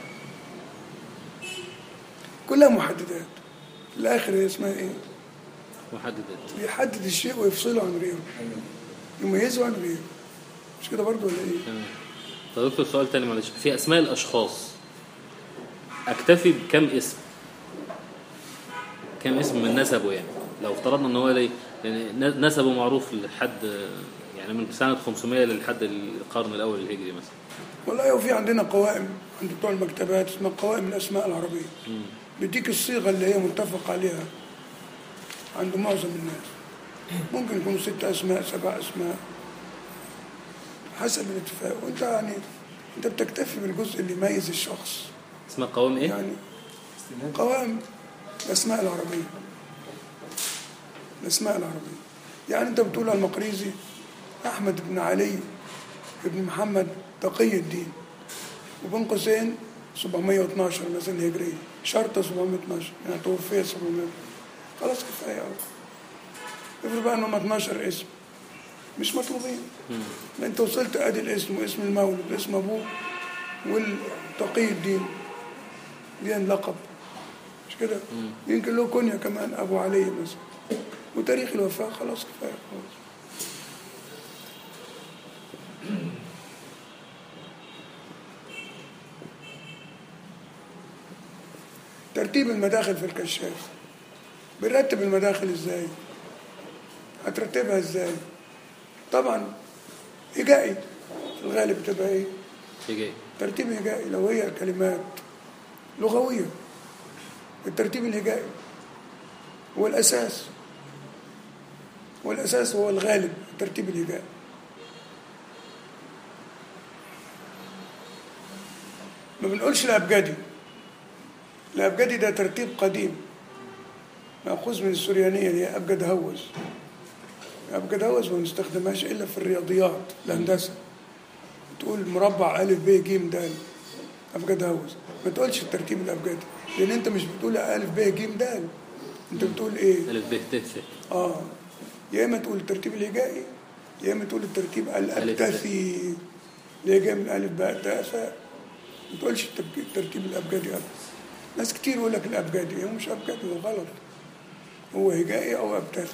كلها محددات في الاخر هي اسمها ايه محددات بيحدد الشيء ويفصله عن غيره ايوه يميزه عن غيره مش كده برضه ولا ايه تمام طب دكتور سؤال تاني معلش في اسماء الاشخاص اكتفي بكم اسم كم اسم من نسبه يعني لو افترضنا ان هو لي يعني ن- نسبه معروف لحد يعني من سنه 500 لحد القرن الاول الهجري مثلا والله وفي عندنا قوائم عند بتوع المكتبات اسمها قوائم الاسماء العربيه بيديك الصيغه اللي هي متفق عليها عند معظم الناس ممكن يكونوا ست اسماء سبع اسماء حسب الاتفاق وانت يعني انت بتكتفي بالجزء اللي يميز الشخص اسمها قوام ايه؟ يعني استناد قوائم الأسماء العربية الأسماء العربية يعني أنت بتقول على المقريزي أحمد بن علي بن محمد تقي الدين وبين قوسين 712 مثلا هجرية شرطة 712 يعني توفي 700 خلاص كفاية أوي افرض بقى إنهم 12 اسم مش مطلوبين ما أنت وصلت أدي الاسم واسم المولد واسم أبوه والتقي الدين دي لقب مش كده يمكن له كنية كمان أبو علي مثلا وتاريخ الوفاة خلاص كفاية خلاص ترتيب المداخل في الكشاف بنرتب المداخل ازاي هترتبها ازاي طبعا هجائي في الغالب بتبقى ايه هجائي ترتيب هجائي لو هي كلمات لغوية الترتيب الهجائي هو الأساس والأساس هو الغالب الترتيب الهجائي ما بنقولش الأبجدي الأبجدي ده ترتيب قديم مأخوذ من السريانية اللي هي أبجد هوز أبجد هوز ما بنستخدمهاش إلا في الرياضيات الهندسة تقول مربع ألف ب ج د أبجد هوز ما تقولش الترتيب الأبجدي لأن أنت مش بتقول ألف ب ج د أنت بتقول إيه؟ الف ب ت ث آه يا إما تقول الترتيب الهجائي يا إما تقول الترتيب الأبتثي اللي هي جاية من ألف باء تاء ثاء ما تقولش الترتيب- الترتيب الأبجدي أبدا ناس كتير يقول لك الأبجدي هو مش أبجدي هو غلط هو هجائي أو أبتثي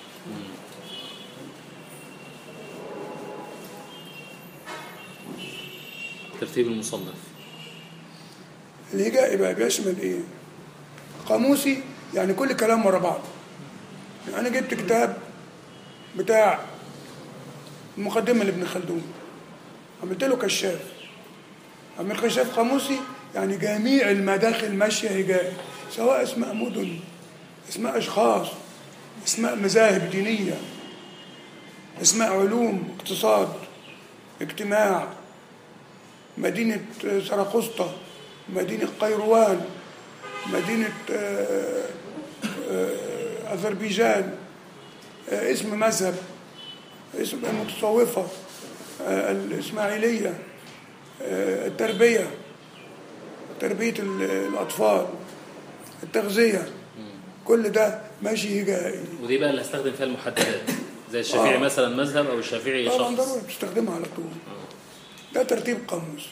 ترتيب المصنف الهجائي بقى بيشمل ايه قاموسي يعني كل كلام ورا بعض يعني انا جبت كتاب بتاع المقدمه لابن خلدون عملت له كشاف عمل كشاف قاموسي يعني جميع المداخل ماشيه هجائي سواء اسماء مدن اسماء اشخاص اسماء مذاهب دينيه اسماء علوم اقتصاد اجتماع مدينة سراقسطة مدينة قيروان مدينة آه، آه، أذربيجان آه، اسم مذهب اسم المتصوفة آه، الإسماعيلية آه، التربية تربية ال- الأطفال التغذية كل ده ماشي هجائي ودي بقى اللي هستخدم فيها المحددات زي الشافعي آه. مثلا مذهب او الشافعي طبعا شخص ضروري تستخدمها على طول ده ترتيب قاموس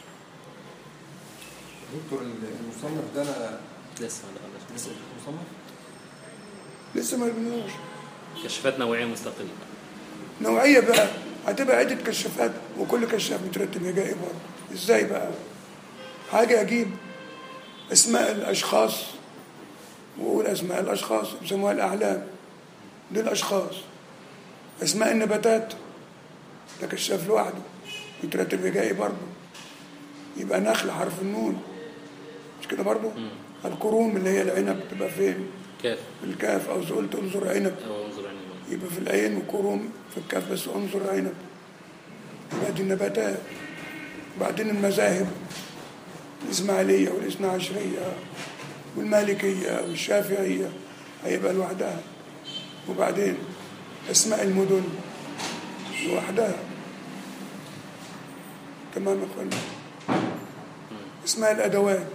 دكتور المصنف ده انا لسه ما دخلناش لسه مصنف لسه ما بنقولش كشافات نوعيه مستقله نوعية بقى هتبقى عدة كشافات وكل كشاف مترتب هجائي برضه ازاي بقى حاجة اجيب اسماء الاشخاص واقول اسماء الاشخاص بيسموها الاعلام دي الاشخاص اسماء النباتات ده كشاف لوحده مترتب هجائي برضه يبقى نخل حرف النون مش كده برضه الكروم اللي هي العنب تبقى فين كاف الكاف او قلت انظر عنب او انظر يعني يبقى في العين وكروم في الكاف بس انظر عنب يبقى دي النباتات بعدين المذاهب الإسماعيلية والاثنى عشرية والمالكية والشافعية هيبقى لوحدها وبعدين أسماء المدن لوحدها تمام يا اخوانا اسماء الأدوات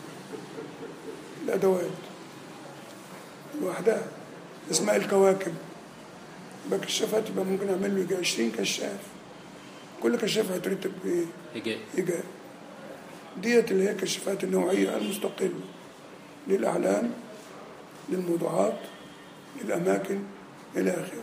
الأدوات لوحدها اسماء الكواكب يبقى كشافات يبقى ممكن اعمل له يجي 20 كشاف كل كشاف هيترتب بايه؟ هجاء إيجاب ديت اللي هي كشافات النوعية المستقلة للأعلام للموضوعات للأماكن إلى آخره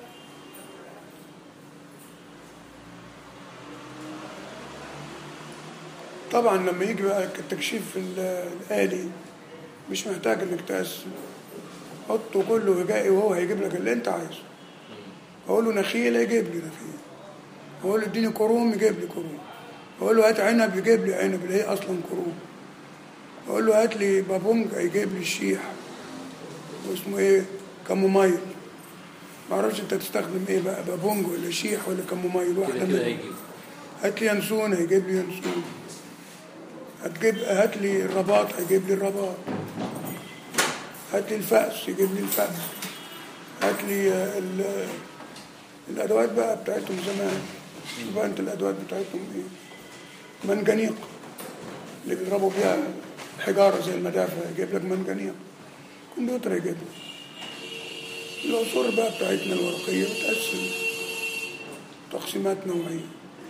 طبعا لما يجي بقى التكشيف ال- الآلي مش محتاج انك تقسم حطه كله هجائي وهو هيجيب لك اللي انت عايزه اقول له نخيل يجيب لي نخيل اقول له اديني كروم يجيب لي كروم اقول له هات عنب يجيب لي عنب اللي هي اصلا كروم اقول له هات لي بابونج يجيب لي الشيح واسمه ايه كامومايل ما اعرفش انت تستخدم ايه بقى بابونج ولا شيح ولا كامومايل واحده كده كده منهم هيجي هات لي ينسون هيجيب لي ينسون هتجيب هات لي الرباط هيجيب لي الرباط هات لي الفأس يجيب لي الفأس هات لي آه، ال- الأدوات بقى بتاعتهم زمان يبقى أنت الأدوات بتاعتهم إيه منجنيق اللي بيضربوا بيها الحجارة زي المدافع يجيب لك منجنيق كمبيوتر يجيب لك العصور بقى بتاعتنا الورقية بتقسم تقسيمات نوعية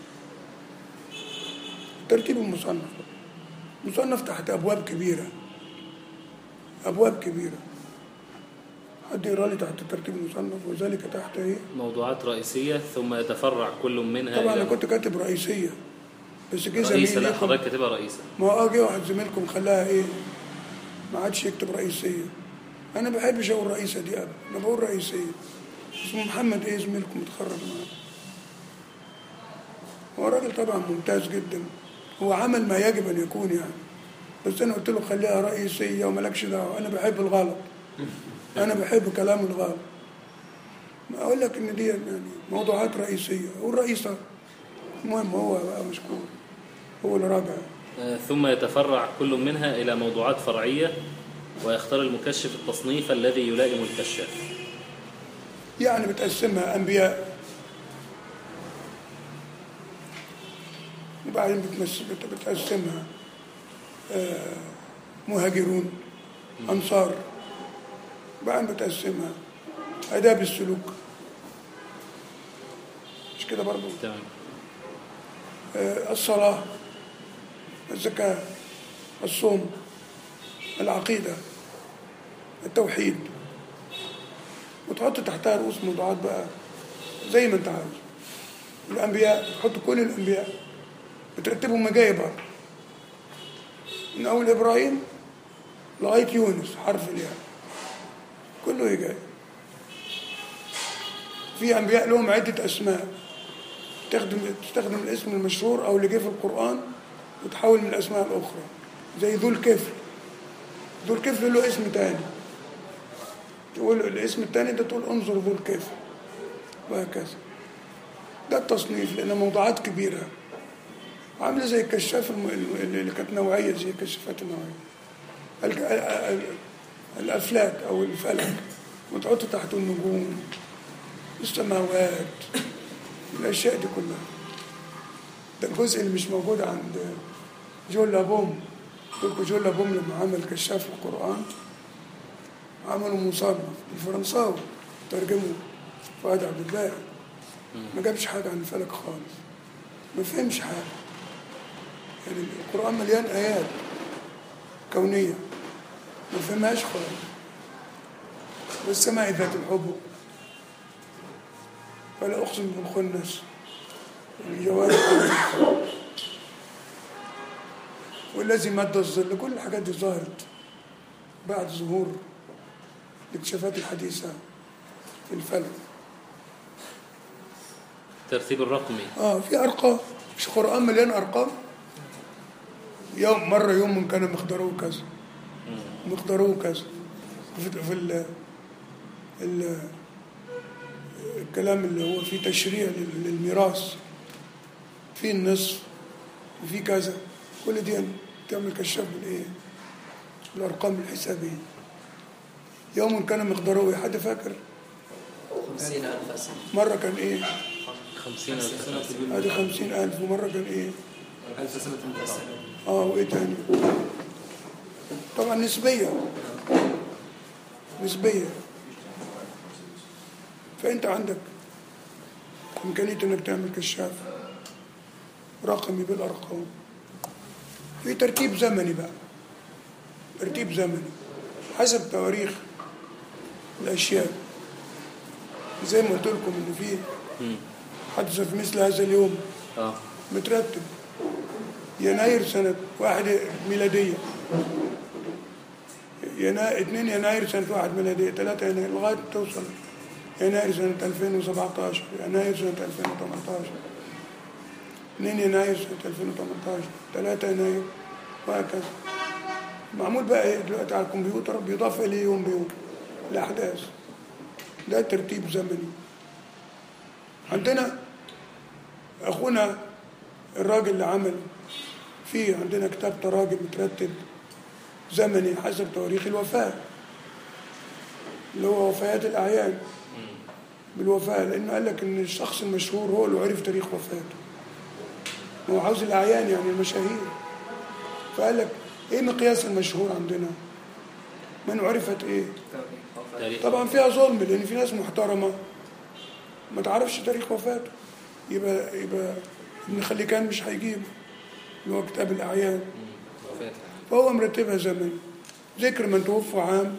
ترتيب المصنف مصنف تحت أبواب كبيرة أبواب كبيرة حد يقرأ لي تحت ترتيب المصنف وذلك تحت إيه؟ موضوعات رئيسية ثم يتفرع كل منها طبعا أنا إلى كنت كاتب رئيسية بس جه رئيسة زميل لا لكم حضرتك كاتبها رئيسة ما هو جه واحد زميلكم خلاها إيه؟ ما عادش يكتب رئيسية أنا ما بحبش أقول رئيسة دي أبدا أنا بقول رئيسية اسمه محمد إيه زميلكم متخرج معاه هو راجل طبعا ممتاز جدا هو عمل ما يجب أن يكون يعني بس أنا قلت له خليها رئيسية وملكش دعوة أنا بحب الغلط أنا بحب كلام الغلط ما أقول لك إن دي يعني موضوعات رئيسية والرئيسة المهم هو بقى مشكور هو اللي راجع آه، ثم يتفرع كل منها إلى موضوعات فرعية ويختار المكشف التصنيف الذي يلائم الكشاف يعني بتقسمها أنبياء وبعدين بتمس- بت- بتقسمها آه، مهاجرون أنصار بعدين بتقسمها آداب السلوك مش كده برضو تمام آه، الصلاة الزكاة الصوم العقيدة التوحيد وتحط تحتها رؤوس موضوعات بقى زي ما انت عاوز الأنبياء تحط كل الأنبياء بترتبهم مجايب برضه من أول إبراهيم لغاية يونس حرف الياء كله يجاي في أنبياء لهم عدة أسماء تخدم تستخدم الاسم المشهور او اللي جه في القران وتحول من الاسماء الاخرى زي ذو الكفل ذو الكفل له اسم تاني تقول الاسم التاني ده تقول انظر ذو الكفل وهكذا ده التصنيف لان موضوعات كبيره عامله زي الكشاف الم- اللي اللي كانت نوعيه زي الكشافات النوعيه ال- ال- ال- الافلاك او الفلك وتحط تحته النجوم السماوات الاشياء دي كلها ده الجزء اللي مش موجود عند جون لابوم قلت جون لابوم لما عمل كشاف القرآن عملوا مصنف بالفرنساوي ترجمه فؤاد عبد الباقي ما جابش حاجة عن الفلك خالص ما فهمش حاجة يعني القرآن مليان آيات كونية ما فهمهاش خالص والسماء ذات الحبك فلا أقسم بالخنس الجوار الخنس. والذي مد الظل كل الحاجات دي ظهرت بعد ظهور الاكتشافات الحديثة في الفلك الترتيب الرقمي اه في ارقام مش قران مليان ارقام يوم مره يوم كان مقداره كذا مقداره كذا في, في ال ال الكلام اللي هو فيه تشريع لل- للميراث في النصف وفي كذا كل دي تعمل كشاف بالايه بالارقام الحسابيه يوم كان مقداره حد فاكر خمسين ألف سنة مره كان ايه خمسين ألف سنة هذه خمسين ألف ومرة كان إيه ألف سنة انقطاع آه وإيه تاني طبعا نسبية نسبية فأنت عندك إمكانية إنك تعمل كشاف رقمي بالأرقام في ترتيب زمني بقى ترتيب زمني حسب تواريخ الأشياء زي ما قلت لكم إن في حدث في مثل هذا اليوم اه مترتب يناير سنة واحد ميلادية ينا... 2 يناير سنة واحد ميلادية 3 يناير لغاية ما توصل يناير سنة 2017 يناير سنة 2018 2 يناير سنة 2018 3 يناير وهكذا معمول بقى ايه دلوقتي على الكمبيوتر بيضاف اليه يوم بيوم الأحداث ده ترتيب زمني عندنا أخونا الراجل اللي عمل فيه عندنا كتاب تراجم مترتب زمني حسب تواريخ الوفاة اللي هو وفيات الأعيان بالوفاة لأنه قال لك إن الشخص المشهور هو اللي عرف تاريخ وفاته هو عاوز الأعيان يعني المشاهير فقال لك إيه مقياس المشهور عندنا من عرفت إيه تاريخ طبعا فيها ظلم لان في ناس محترمه ما تعرفش تاريخ وفاته يبقى يبقى ابن خليكان مش هيجيب اللي هو كتاب الاعيان وفاة. فهو مرتبها زمني ذكر من توفى عام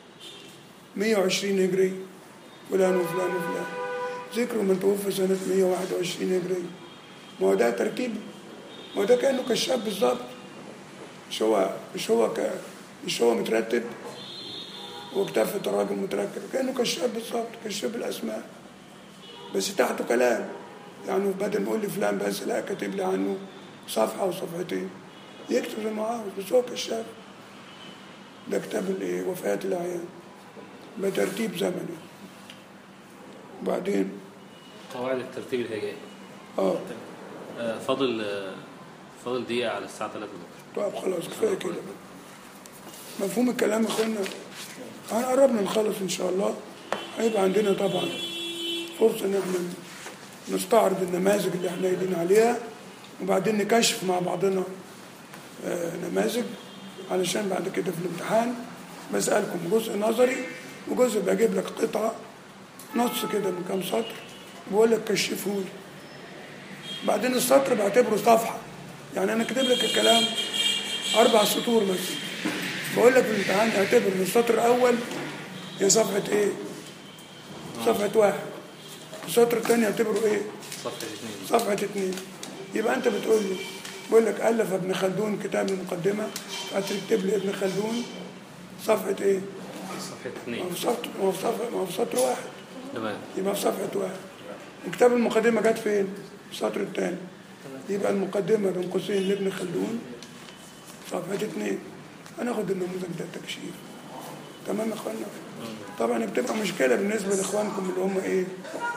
120 هجري فلان وفلان وفلان ذكر من توفى سنة 121 هجري ما هو ده ترتيب ما هو ده كأنه كشاف بالظبط مش هو مش هو ك... مش هو مترتب هو كتاب في تراجم متركب كأنه كشاف بالظبط كشاف الأسماء بس تحته كلام يعني بدل ما يقول لي فلان بس لا كاتب لي عنه صفحة أو صفحتين يكتب زي ما عاوز بس هو كشاف ده كتاب الايه وفاة الأعيان بترتيب زمني وبعدين قواعد الترتيب الهجائي اه آه، فاضل آه، فاضل دقيقة على الساعة 3 بكرة طيب خلاص كفايه كده بقى. مفهوم الكلام يا اخوانا احنا قربنا نخلص ان شاء الله هيبقى عندنا طبعا فرصه ان احنا نستعرض النماذج اللي احنا قايلين عليها وبعدين نكشف مع بعضنا آه، نماذج علشان بعد كده في الامتحان بسألكم جزء نظري وجزء بجيب لك قطعة نص كده من كام سطر بقول لك كشفه لي بعدين السطر بعتبره صفحة يعني أنا كاتب لك الكلام أربع سطور مثلا بقول لك في الامتحان اعتبر ان السطر الأول هي صفحة إيه؟ صفحة واحد السطر الثاني اعتبره إيه؟ صفحة اثنين صفحة اتنين يبقى أنت بتقول لي بقول لك ألف ابن خلدون كتاب المقدمة هتكتب لي ابن خلدون صفحة إيه؟ صفحة ما اثنين هو في سطر ما هو في صفحة ما هو في سطر واحد تمام يبقى في صفحة واحد وكتاب المقدمة جت فين؟ في السطر الثاني يبقى المقدمة بين قوسين لابن خلدون صفحة اتنين هناخد النموذج ده تكشيف تمام يا اخوانا؟ طبعا بتبقى مشكلة بالنسبة لاخوانكم اللي هم ايه؟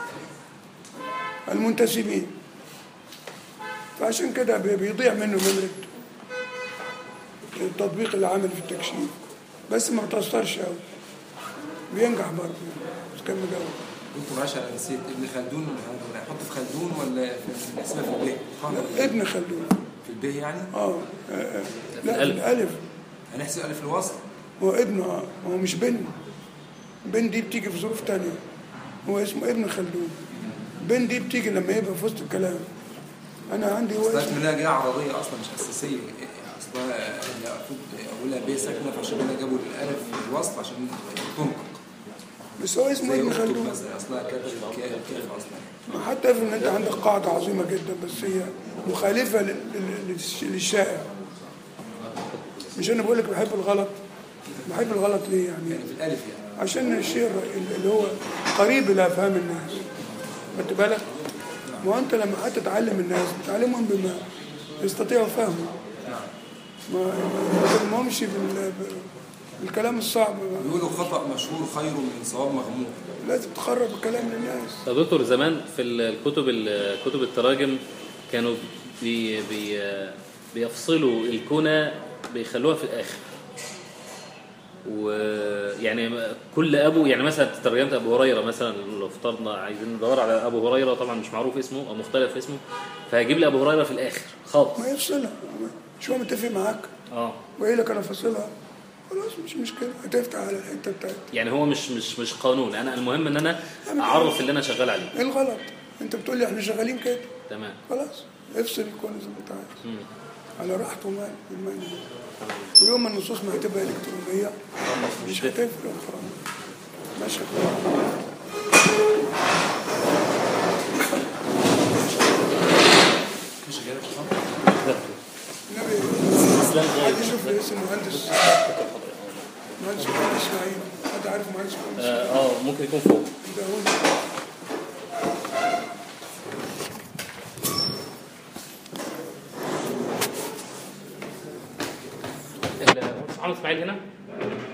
المنتسبين فعشان كده بي- بيضيع منه نمرة التطبيق العملي في التكشيف بس ما بتأثرش قوي بينجح برضه بس كان مجاوب دكتور معلش انا نسيت ابن خلدون هنحط في خلدون ولا في نحسبها في الب قاعدة في- ابن خلدون في الب يعني اه آه، آه. لا في الألف. الألف هنحسب الف الوصل هو ابنه اه هو مش بن بن دي بتيجي في ظروف تانية هو اسمه ابن خلدون بن دي بتيجي لما يبقى في وسط الكلام انا عندي هو اصلها اسمه منها جايه عربيه اصلا مش اساسيه اصلها هي المفروض اولها ب ساكنه فعشان كده جابوا الالف في الوصل عشان تنطق بس هو اسمه زي ابن اكتب خلدون مثلا اصلها كاف كاف كاف اصلا ما حتى افرض ان انت عندك قاعده عظيمه جدا بس هي مخالفه لل- لل- للش- للشائع مش انا بقول لك بحب الغلط بحب الغلط ليه يعني يعني في الالف يعني عشان الشيء الر- اللي هو قريب الى افهام الناس خدت بالك ما هو انت لما قعدت تعلم الناس بتعلمهم بما يستطيعوا فهمه ما ما تلمهمش بال- بالكلام الصعب بيقولوا خطا مشهور خير من صواب مغمور لازم تخرب الكلام للناس طب دكتور زمان في الكتب كتب التراجم كانوا بي بي بيفصلوا الكنى بيخلوها في الاخر ويعني كل ابو يعني مثلا ترجمه ابو هريره مثلا لو افترضنا عايزين ندور على ابو هريره طبعا مش معروف اسمه او مختلف اسمه فهجيب لي ابو هريره في الاخر خالص ما يفصلها شو متفق معاك اه وايه لك انا فاصلها خلاص مش مشكله هتفتح على الحته بتاعتي يعني هو مش مش مش قانون انا المهم ان انا اعرف اللي انا شغال عليه ايه الغلط انت بتقول لي احنا شغالين كده تمام خلاص افصل الكون زي ما انت عايز مم. على راحته ومال المال ويوم ما النصوص ما هتبقى الكترونيه مش هتفرق خلاص ماشي مش غيرك صح؟ النبي اسلام حد غايب يشوف لي اسم مهندس مهندس محمد اسماعيل حد عارف مهندس محمد اسماعيل اه آه، ممكن يكون فوق ده هو ال- محمد اسماعيل هنا